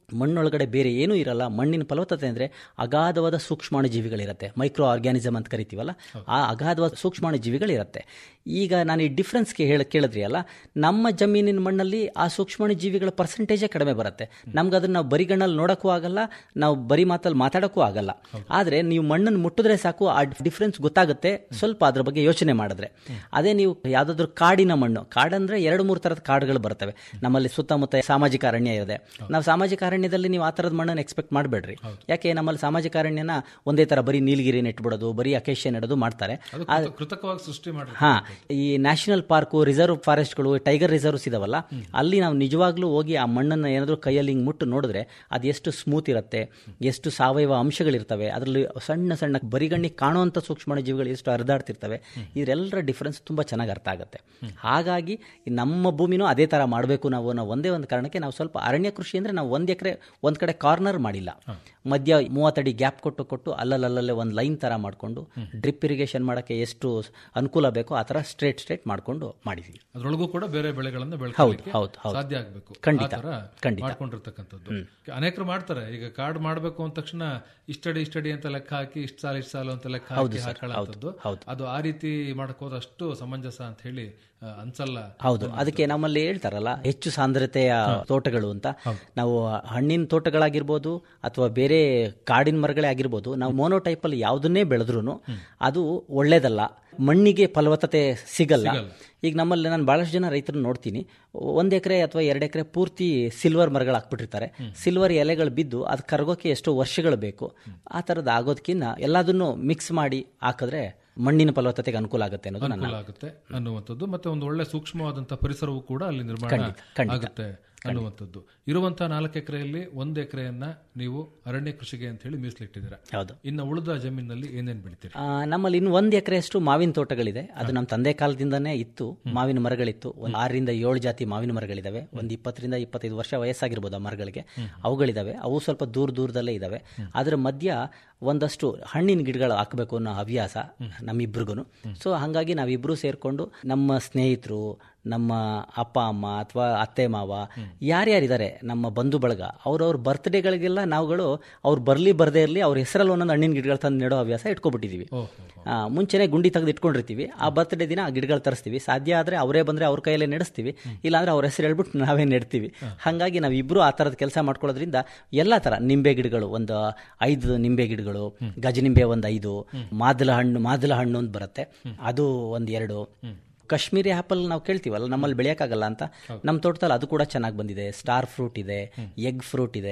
S10: ಮಣ್ಣೊಳಗಡೆ ಬೇರೆ ಏನೂ ಇರಲ್ಲ ಮಣ್ಣಿನ ಫಲವತ್ತತೆ ಅಂದರೆ ಅಗಾಧವಾದ ಸೂಕ್ಷ್ಮಾಣು ಜೀವಿಗಳಿರುತ್ತೆ ಮೈಕ್ರೋ ಆರ್ಗ್ಯಾನಿಸಮ್ ಅಂತ ಕರಿತೀವಲ್ಲ ಆ ಅಗಾಧವಾದ ಸೂಕ್ಷ್ಮಾಣು ಜೀವಿಗಳಿರುತ್ತೆ ಈಗ ನಾನು ಈ ಡಿಫ್ರೆನ್ಸ್ಗೆ ಹೇಳ ಕೇಳಿದ್ರಿ ಅಲ್ಲ ನಮ್ಮ ಜಮೀನಿನ ಮಣ್ಣಲ್ಲಿ ಆ ಸೂಕ್ಷ್ಮಾಣು ಜೀವಿಗಳ ಪರ್ಸೆಂಟೇಜೇ ಕಡಿಮೆ ಬರುತ್ತೆ ನಮ್ಗೆ ಅದನ್ನ ನಾವು ಬರಿಗಣ್ಣಲ್ಲಿ ನೋಡೋಕ್ಕೂ ಆಗಲ್ಲ ನಾವು ಬರಿ ಮಾತಲ್ಲಿ ಮಾತಾಡೋಕ್ಕೂ ಆಗಲ್ಲ ಆದರೆ ನೀವು ಮಣ್ಣನ್ನು ಮುಟ್ಟಿದ್ರೆ ಸಾಕು ಆ ಡಿಫ್ರೆನ್ಸ್ ಗೊತ್ತಾಗುತ್ತೆ ಸ್ವಲ್ಪ ಅದ್ರ ಬಗ್ಗೆ ಯೋಚನೆ ಮಾಡಿದ್ರೆ ಅದೇ ನೀವು ಯಾವುದಾದ್ರೂ ಕಾಡಿನ ಮಣ್ಣು ಕಾಡಂದ್ರೆ ಎರಡು ಮೂರು ಥರದ ಕಾಡುಗಳು ಬರ್ತವೆ ನಮ್ಮಲ್ಲಿ ಸುತ್ತಮುತ್ತ ಸಾಮಾಜಿಕ ಅರಣ್ಯ ಇದೆ ನಾವು ಸಾಮಾಜಿಕ ಅರಣ್ಯದಲ್ಲಿ ನೀವು ಆ ಥರದ ಮಣ್ಣನ್ನು ಎಕ್ಸ್ಪೆಕ್ಟ್ ಮಾಡಬೇಡ್ರಿ ಯಾಕೆ ನಮ್ಮಲ್ಲಿ ಸಾಮಾಜಿಕ ಅರಣ್ಯನ ಒಂದೇ ಥರ ಬರೀ ನೀಲಗಿರಿ ನೆಟ್ಬಿಡೋದು ಬರೀ ಅಕೇಶನ್ ನೆಡೋದು ಮಾಡ್ತಾರೆ
S9: ಅದು
S10: ಆ-
S9: ಕೃತ- ಕೃತಕವಾಗಿ ಸೃಷ್ಟಿ ಮಾಡಿ
S10: ಹಾ ಈ ನ್ಯಾಷನಲ್ ಪಾರ್ಕು ರಿಸರ್ವ್ ಫಾರೆಸ್ಟ್ಗಳು ಟೈಗರ್ ರಿಸರ್ವ್ಸ್ ಇದಾವಲ್ಲ ಅಲ್ಲಿ ನಾವು ನಿಜವಾಗ್ಲೂ ಹೋಗಿ ಆ ಮಣ್ಣನ್ನು ಏನಾದರೂ ಕೈಯಲ್ಲಿ ಹಿಂಗೆ ಮುಟ್ಟು ನೋಡಿದ್ರೆ ಅದು ಎಷ್ಟು ಸ್ಮೂತ್ ಇರುತ್ತೆ ಎಷ್ಟು ಸಾವಯವ ಅಂಶಗಳಿರ್ತವೆ ಅದರಲ್ಲಿ ಸಣ್ಣ ಸಣ್ಣ ಬರಿಗಣ್ಣಿಗೆ ಕಾಣುವಂಥ ಸೂಕ್ಷ್ಮ ಜೀವಿಗಳು ಎಷ್ಟು ಹರಿದಾಡ್ತಿರ್ತವೆ ಇದರೆಲ್ಲರ ಡಿಫ್ರೆನ್ಸ್ ತುಂಬ ಚೆನ್ನಾಗಿ ಅರ್ಥ ಆಗುತ್ತೆ ಹಾಗಾಗಿ ಈ ನಮ್ಮ ಭೂಮಿನೂ ಅದೇ ಥರ ಮಾಡಬೇಕು ನಾವು ಅನ್ನೋ ಒಂದೇ ಒಂದು ಕಾರಣಕ್ಕೆ ನಾವು ಸ್ವಲ್ಪ ಅರಣ್ಯ ಕೃಷಿ ಅಂದರೆ ನಾವು ಒಂದು ಎಕರೆ ಒಂದು ಕಡೆ ಕಾರ್ನರ್ ಮಾಡಿಲ್ಲ ಮಧ್ಯ ಮೂವತ್ತಡಿ ಗ್ಯಾಪ್ ಕೊಟ್ಟು ಕೊಟ್ಟು ಅಲ್ಲಲ್ಲಲ್ಲೇ ಒಂದು ಲೈನ್ ಥರ ಮಾಡಿಕೊಂಡು ಡ್ರಿಪ್ ಇರಿಗೇಷನ್ ಮಾಡೋಕ್ಕೆ ಎಷ್ಟು ಅನುಕೂಲ ಬೇಕೋ ಆ ಥರ ಸ್ಟ್ರೇಟ್ ಸ್ಟ್ರೇಟ್ ಮಾಡಿಕೊಂಡು ಮಾಡಿದ್ವಿ
S9: ಅದ್ರೊಳಗೂ ಕೂಡ ಬೇರೆ ಬೆಳೆಗಳನ್ನ
S10: ಹೌದು,
S9: ಬೆಳ್ಕೊಳ್ಳಿಕ್ಕೆ
S10: ಹೌದು, ಹೌದು.
S9: ಸಾಧ್ಯ ಆಗಬೇಕು
S10: ಖಂಡಿತ,
S9: ಆ ಥರ
S10: ಖಂಡಿತ.
S9: ಮಾಡ್ಕೊಂಡಿರ್ತಕ್ಕಂಥದ್ದು ಅನೇಕರು ಮಾಡ್ತಾರೆ ಈಗ ಕಾರ್ಡ್ ಮಾಡಬೇಕು ಅಂದ ತಕ್ಷಣ ಇಷ್ಟಡಿ ಇಷ್ಟಡಿ ಅಂತ ಲೆಕ್ಕ ಹಾಕಿ ಇಷ್ಟ ಸಾಲ ಇಷ್ಟ ಸಾಲು ಅಂತ ಲೆಕ್ಕ
S10: ಹೌದು
S9: ಹಾಕಿ
S10: ಸರ್,
S9: ಹಾಕೊಳ್ಳೋಂಥದ್ದು
S10: ಹೌದು,
S9: ಅದು ಆ ರೀತಿ ಮಾಡಕ್ ಹೋದ ಅಷ್ಟು ಸಮಂಜಸ ಅಂತ ಹೇಳಿ ಆ, ಅನ್ಸಲ್ಲ
S10: ಹೌದು ಅದಕ್ಕೆ ನಮ್ಮಲ್ಲಿ ಹೇಳ್ತಾರಲ್ಲ ಹೆಚ್ಚು ಸಾಂದ್ರತೆಯ ತೋಟಗಳು ಅಂತ ನಾವು ಹಣ್ಣಿನ ತೋಟಗಳಾಗಿರ್ಬೋದು ಅಥವಾ ಬೇರೆ ಕಾಡಿನ ಮರಗಳೇ ಆಗಿರ್ಬೋದು ನಾವು ಮೋನೋಟೈಪ್ ಅಲ್ಲಿ ಯಾವುದನ್ನೇ ಬೆಳೆದ್ರು ಅದು ಒಳ್ಳೇದಲ್ಲ ಮಣ್ಣಿಗೆ ಫಲವತ್ತತೆ ಸಿಗಲ್ಲ ಈಗ ನಮ್ಮಲ್ಲಿ ನಾನು ಬಹಳಷ್ಟು ಜನ ರೈತರನ್ನ ನೋಡ್ತೀನಿ ಒಂದು ಎಕರೆ ಅಥವಾ ಎರಡು ಎಕರೆ ಪೂರ್ತಿ ಸಿಲ್ವರ್ ಮರಗಳು ಹಾಕ್ಬಿಟ್ಟಿರ್ತಾರೆ ಸಿಲ್ವರ್ ಎಲೆಗಳು ಬಿದ್ದು ಅದು ಕರಗೋಕೆ ಎಷ್ಟೋ ವರ್ಷಗಳು ಬೇಕು ಆ ಥರದ್ದು ಆಗೋದಕ್ಕಿಂತ ಎಲ್ಲದನ್ನು ಮಿಕ್ಸ್ ಮಾಡಿ ಹಾಕಿದ್ರೆ ಮಣ್ಣಿನ ಫಲವತ್ತತೆಗೆ ಅನುಕೂಲ ಆಗುತ್ತೆ ಅನ್ನೋದು ನನ್ನ
S9: ಅನುಕೂಲ ಆಗುತ್ತೆ ಅನ್ನುವಂಥದ್ದು ಮತ್ತೆ ಒಂದು ಒಳ್ಳೆ ಸೂಕ್ಷ್ಮವಾದಂತಹ ಪರಿಸರವೂ ಕೂಡ ಅಲ್ಲಿ ನಿರ್ಮಾಣ
S10: ಖಂಡಿತ, ಖಂಡಿತ.
S9: ಆಗುತ್ತೆ ಅನ್ನುವಂಥದ್ದು ಇರುವಂತಹ ನಾಲ್ಕು ಎಕರೆಯಲ್ಲಿ ಒಂದು ಎಕರೆಯನ್ನ ನೀವು ಅರಣ್ಯ ಕೃಷಿಗೆ ಅಂತ ಹೇಳಿ ಮೀಸಲಿಟ್ಟಿದ್ದೀರಾ
S10: ಹೌದು
S9: ಇನ್ನು ಉಳಿದ ಜಮೀನಿನಲ್ಲಿ ಏನೇನ್ ಬೆಳಿತೀರಿ
S10: ಆ, ನಮ್ಮಲ್ಲಿ ಇನ್ನು ಒಂದು ಎಕರೆಯಷ್ಟು ಮಾವಿನ ತೋಟಗಳಿದೆ ಅದು ನಮ್ಮ ತಂದೆ ಕಾಲದಿಂದನೇ ಇತ್ತು ಮಾವಿನ ಮರಗಳಿತ್ತು ಒಂದು ಆರರಿಂದ ಏಳು ಜಾತಿ ಮಾವಿನ ಮರಗಳಿದಾವೆ ಒಂದು ಇಪ್ಪತ್ತರಿಂದ ಇಪ್ಪತ್ತೈದು ವರ್ಷ ವಯಸ್ಸಾಗಿರ್ಬೋದು ಆ ಮರಗಳಿಗೆ ಅವುಗಳಿದಾವೆ ಅವು ಸ್ವಲ್ಪ ದೂರ ದೂರದಲ್ಲೇ ಇದಾವೆ ಅದರ ಮಧ್ಯ ಒಂದಷ್ಟು ಹಣ್ಣಿನ ಗಿಡಗಳು ಹಾಕಬೇಕು ಅನ್ನೋ ಹವ್ಯಾಸ ನಮ್ಮಿಬ್ರಿಗೂ ಸೊ ಹಾಗಾಗಿ ನಾವಿಬ್ರು ಸೇರಿಕೊಂಡು ನಮ್ಮ ಸ್ನೇಹಿತರು ನಮ್ಮ ಅಪ್ಪ ಅಮ್ಮ ಅಥವಾ ಅತ್ತೆ ಮಾವ ಯಾರ್ಯಾರಿದ್ದಾರೆ ನಮ್ಮ ಬಂಧು ಬಳಗ ಅವ್ರವ್ರ ಬರ್ತ್ಡೇಗಳಿಗೆಲ್ಲ ನಾವುಗಳು ಅವ್ರು ಬರಲಿ ಬರದೇ ಇರಲಿ ಅವ್ರ ಹೆಸರಲ್ಲಿ ಒಂದೊಂದು ಹಣ್ಣಿನ ಗಿಡಗಳು ತಂದು ನೆಡೋ ಹವ್ಯಾಸ ಇಟ್ಕೊಬಿಟ್ಟಿದ್ದೀವಿ ಆ, ಮುಂಚೆನೆ ಗುಂಡಿ ತೆಗೆದು ಇಟ್ಕೊಂಡಿರ್ತೀವಿ ಆ ಬರ್ತ್ಡೇ ದಿನ ಆ ಗಿಡಗಳು ತರಿಸ್ತೀವಿ ಸಾಧ್ಯ ಆದರೆ ಅವರೇ ಬಂದರೆ ಅವ್ರ ಕೈಯಲ್ಲೇ ನಡೆಸ್ತೀವಿ ಇಲ್ಲಾಂದ್ರೆ ಅವ್ರ ಹೆಸರು ಹೇಳ್ಬಿಟ್ಟು ನಾವೇ ನೆಡ್ತೀವಿ ಹಾಗಾಗಿ ನಾವು ಇಬ್ಬರು ಆ ಥರದ ಕೆಲಸ ಮಾಡ್ಕೊಳ್ಳೋದ್ರಿಂದ ಎಲ್ಲ ಥರ ನಿಂಬೆ ಗಿಡಗಳು ಒಂದು ಐದು ನಿಂಬೆ ಗಿಡಗಳು ಗಜನಿಂಬೆ ಒಂದು ಐದು ಮಾದಲ ಹಣ್ಣು ಮಾದಲ ಹಣ್ಣು ಅಂತ ಬರುತ್ತೆ ಅದು ಒಂದು ಎರಡು ಕಾಶ್ಮೀರಿ ಆಪಲ್ ನಾವು ಕೇಳ್ತೀವಲ್ಲ ನಮ್ಮಲ್ಲಿ ಬೆಳೆಯೋಕ್ಕಾಗಲ್ಲ ಅಂತ ನಮ್ಮ ತೋಟದಲ್ಲಿ ಅದು ಕೂಡ ಚೆನ್ನಾಗಿ ಬಂದಿದೆ ಸ್ಟಾರ್ ಫ್ರೂಟ್ ಇದೆ ಎಗ್ ಫ್ರೂಟ್ ಇದೆ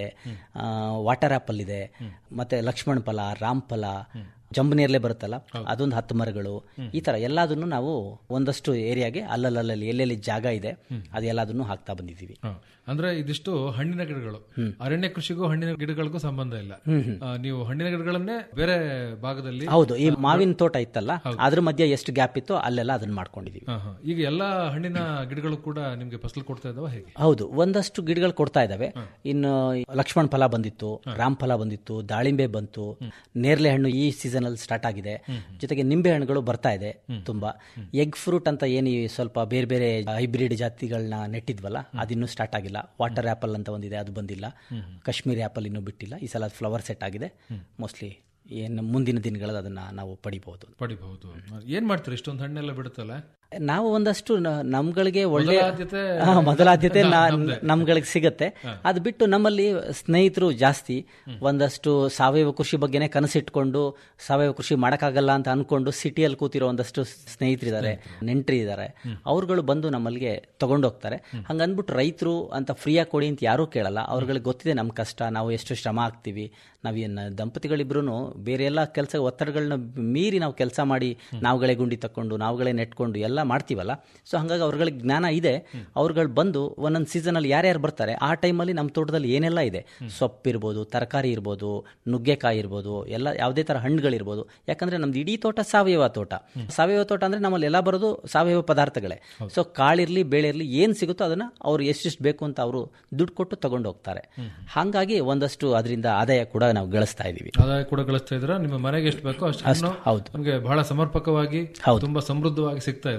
S10: ವಾಟರ್ ಆಪಲ್ ಇದೆ ಮತ್ತೆ ಲಕ್ಷ್ಮಣ ಫಲ ರಾಮ್ ಫಲ ಜಂಬನೇರ್ಲೆ ಬರುತ್ತಲ್ಲ ಅದೊಂದು ಹತ್ತು ಮರಗಳು ಈ ತರ ಎಲ್ಲದನ್ನು ನಾವು ಒಂದಷ್ಟು ಏರಿಯಾಗೆ ಅಲ್ಲಲ್ಲಲ್ಲಿ ಎಲ್ಲೆಲ್ಲಿ ಜಾಗ ಇದೆ ಅದೆಲ್ಲದನ್ನು ಹಾಕ್ತಾ ಬಂದಿದ್ದೀವಿ
S9: ಹ. ಅಂದ್ರೆ ಇದಿಷ್ಟು ಹಣ್ಣಿನ ಗಿಡಗಳು ಅರಣ್ಯ ಕೃಷಿಗೂ ಹಣ್ಣಿನ ಗಿಡಗಳಿಗೂ ಸಂಬಂಧ ಇಲ್ಲ ಆ, ನೀವು ಹಣ್ಣಿನ ಗಿಡಗಳನ್ನೇ ಬೇರೆ ಭಾಗದಲ್ಲಿ
S10: ಹೌದು ಈ ಮಾವಿನ ತೋಟ ಇತ್ತಲ್ಲ ಅದ್ರ ಮಧ್ಯೆ ಎಷ್ಟು ಗ್ಯಾಪ್ ಇತ್ತು ಅಲ್ಲೆಲ್ಲ ಅದನ್ನ ಮಾಡ್ಕೊಂಡಿದೀವಿ
S9: ಹ, ಹ. ಈಗ ಎಲ್ಲಾ ಹಣ್ಣಿನ ಗಿಡಗಳು ಕೂಡ ನಿಮ್ಗೆ ಫಸಲು ಕೊಡ್ತಾ ಇದಾವ ಹೇಗೆ
S10: ಹೌದು ಒಂದಷ್ಟು ಗಿಡಗಳು ಕೊಡ್ತಾ ಇದಾವೆ ಇನ್ನು ಲಕ್ಷ್ಮಣ ಫಲ ಬಂದಿತ್ತು ರಾಮ್ ಫಲ ಬಂದಿತ್ತು ದಾಳಿಂಬೆ ಬಂತು ನೇರ್ಲೆ ಹಣ್ಣು ಈ ಸೀಸನ್ ಅಲ್ಲಿ ಸ್ಟಾರ್ಟ್ ಆಗಿದೆ ಜೊತೆಗೆ ನಿಂಬೆ ಹಣ್ಣುಗಳು ಬರ್ತಾ ಇದೆ ತುಂಬಾ ಎಗ್ ಫ್ರೂಟ್ ಅಂತ ಏನು ಈ ಸ್ವಲ್ಪ ಬೇರೆ ಬೇರೆ ಹೈಬ್ರಿಡ್ ಜಾತಿಗಳನ್ನ ನೆಟ್ಟಿದ್ವಲ್ಲ ಅದಿನ್ನೂ ಸ್ಟಾರ್ಟ್ ಆಗಿಲ್ಲ ವಾಟರ್ ಆಪಲ್ ಅಂತ ಒಂದಿದೆ ಅದು ಬಂದಿಲ್ಲ ಕಾಶ್ಮೀರಿ ಆಪಲ್ ಇನ್ನೂ ಬಿಟ್ಟಿಲ್ಲ ಈ ಸಲ ಫ್ಲವರ್ ಸೆಟ್ ಆಗಿದೆ ಮೋಸ್ಟ್ಲಿ ಏನು ಮುಂದಿನ ದಿನಗಳಲ್ಲಿ ಅದನ್ನ ನಾವು ಪಡಿಬಹುದು
S9: ಪಡಿಬಹುದು ಏನ್ ಮಾಡ್ತೀರಿ ಇಷ್ಟೊಂದು ಹಣ್ಣೆಲ್ಲ ಬಿಡುತ್ತಲ್ಲ
S10: ನಾವು ಒಂದಷ್ಟು ನ- ನಮ್ಗಳಿಗೆ ಒಳ್ಳೆ
S9: ಮೊದಲ ಆದ್ಯತೆ
S10: ಹಾ, ಮೊದಲ ಆದ್ಯತೆ
S9: ನಮ್-
S10: ನಾ-
S9: ನಮ್ದೇ.
S10: ನಮ್ಗಳಿಗೆ ಸಿಗತ್ತೆ ಅದು ಬಿಟ್ಟು ನಮ್ಮಲ್ಲಿ ಸ್ನೇಹಿತರು ಜಾಸ್ತಿ ಒಂದಷ್ಟು ಸಾವಯವ ಕೃಷಿ ಬಗ್ಗೆನೇ ಕನಸಿಟ್ಕೊಂಡು ಸಾವಯವ ಕೃಷಿ ಮಾಡಕ್ಕಾಗಲ್ಲ ಅಂತ ಅನ್ಕೊಂಡು ಸಿಟಿಯಲ್ಲಿ ಕೂತಿರೋ ಒಂದಷ್ಟು ಸ್ನೇಹಿತರಿದ್ದಾರೆ ನೆಂಟರಿ ಇದ್ದಾರೆ ಅವ್ರುಗಳು ಬಂದು ನಮ್ಮಲ್ಲಿಗೆ ತಗೊಂಡೋಗ್ತಾರೆ ಹಂಗನ್ಬಿಟ್ಟು ರೈತರು ಅಂತ ಫ್ರೀಯಾಗಿ ಕೊಡಿ ಅಂತ ಯಾರೂ ಕೇಳಲ್ಲ ಅವ್ರುಗಳಿಗೆ ಗೊತ್ತಿದೆ ನಮ್ಮ ಕಷ್ಟ ನಾವು ಎಷ್ಟು ಶ್ರಮ ಆಗ್ತೀವಿ ನಾವೇನು ದಂಪತಿಗಳಿಬ್ರು ಬೇರೆ ಎಲ್ಲ ಕೆಲಸ ಒತ್ತಡಗಳನ್ನ ಮೀರಿ ನಾವು ಕೆಲಸ ಮಾಡಿ ನಾವುಗಳೇ ಗುಂಡಿ ತಕ್ಕೊಂಡು ನಾವುಗಳೇ ನೆಟ್ಕೊಂಡು ಎಲ್ಲ ಮಾಡ್ತೀವಲ್ಲ ಸೊ ಹಂಗಾಗಿ ಅವ್ರಗಳಿಗೆ ಜ್ಞಾನ ಇದೆ ಅವ್ರುಗಳು ಬಂದು ಒಂದೊಂದು ಸೀಸನಲ್ಲಿ ಯಾರ್ಯಾರು ಬರ್ತಾರೆ ಆ ಟೈಮಲ್ಲಿ ನಮ್ಮ ತೋಟದಲ್ಲಿ ಏನೆಲ್ಲ ಇದೆ ಸೊಪ್ಪು ಇರ್ಬೋದು ತರಕಾರಿ ಇರ್ಬೋದು ನುಗ್ಗೆಕಾಯಿ ಇರ್ಬೋದು ಎಲ್ಲ ಯಾವುದೇ ಥರ ಹಣ್ಣುಗಳಿರ್ಬೋದು ಯಾಕಂದ್ರೆ ನಮ್ದು ಇಡೀ ತೋಟ ಸಾವಯವ ತೋಟ ಸಾವಯವ ತೋಟ ಅಂದ್ರೆ ನಮ್ಮಲ್ಲಿ ಎಲ್ಲ ಬರೋದು ಸಾವಯವ ಪದಾರ್ಥಗಳೇ ಸೊ ಕಾಳಿರ್ಲಿ ಬೇಳೆ ಇರಲಿ ಏನು ಸಿಗುತ್ತೋ ಅದನ್ನ ಅವ್ರು ಎಷ್ಟೆಷ್ಟು ಬೇಕು ಅಂತ ಅವರು ದುಡ್ಡು ಕೊಟ್ಟು ತಗೊಂಡು ಹೋಗ್ತಾರೆ ಹಾಗಾಗಿ ಒಂದಷ್ಟು ಅದರಿಂದ ಆದಾಯ ಕೂಡ ನಾವು ಗಳಿಸ್ತಾ ಇದೀವಿ
S9: ಆದಾಯ ಕೂಡ ಗಳಿಸ್ತಾ ಇದ್ರ ನಿಮ್ಮ ಮನೆಗೆ ಎಷ್ಟು ಬೇಕೋ ಅಷ್ಟು ಹಣ್ಣು
S10: ಹೌದು.
S9: ನಮ್ಗೆ ಬಹಳ ಸಮರ್ಪಕವಾಗಿ
S10: ಹೌದು.
S9: ತುಂಬಾ ಸಮೃದ್ಧವಾಗಿ ಸಿಗ್ತಾ ಇದೆ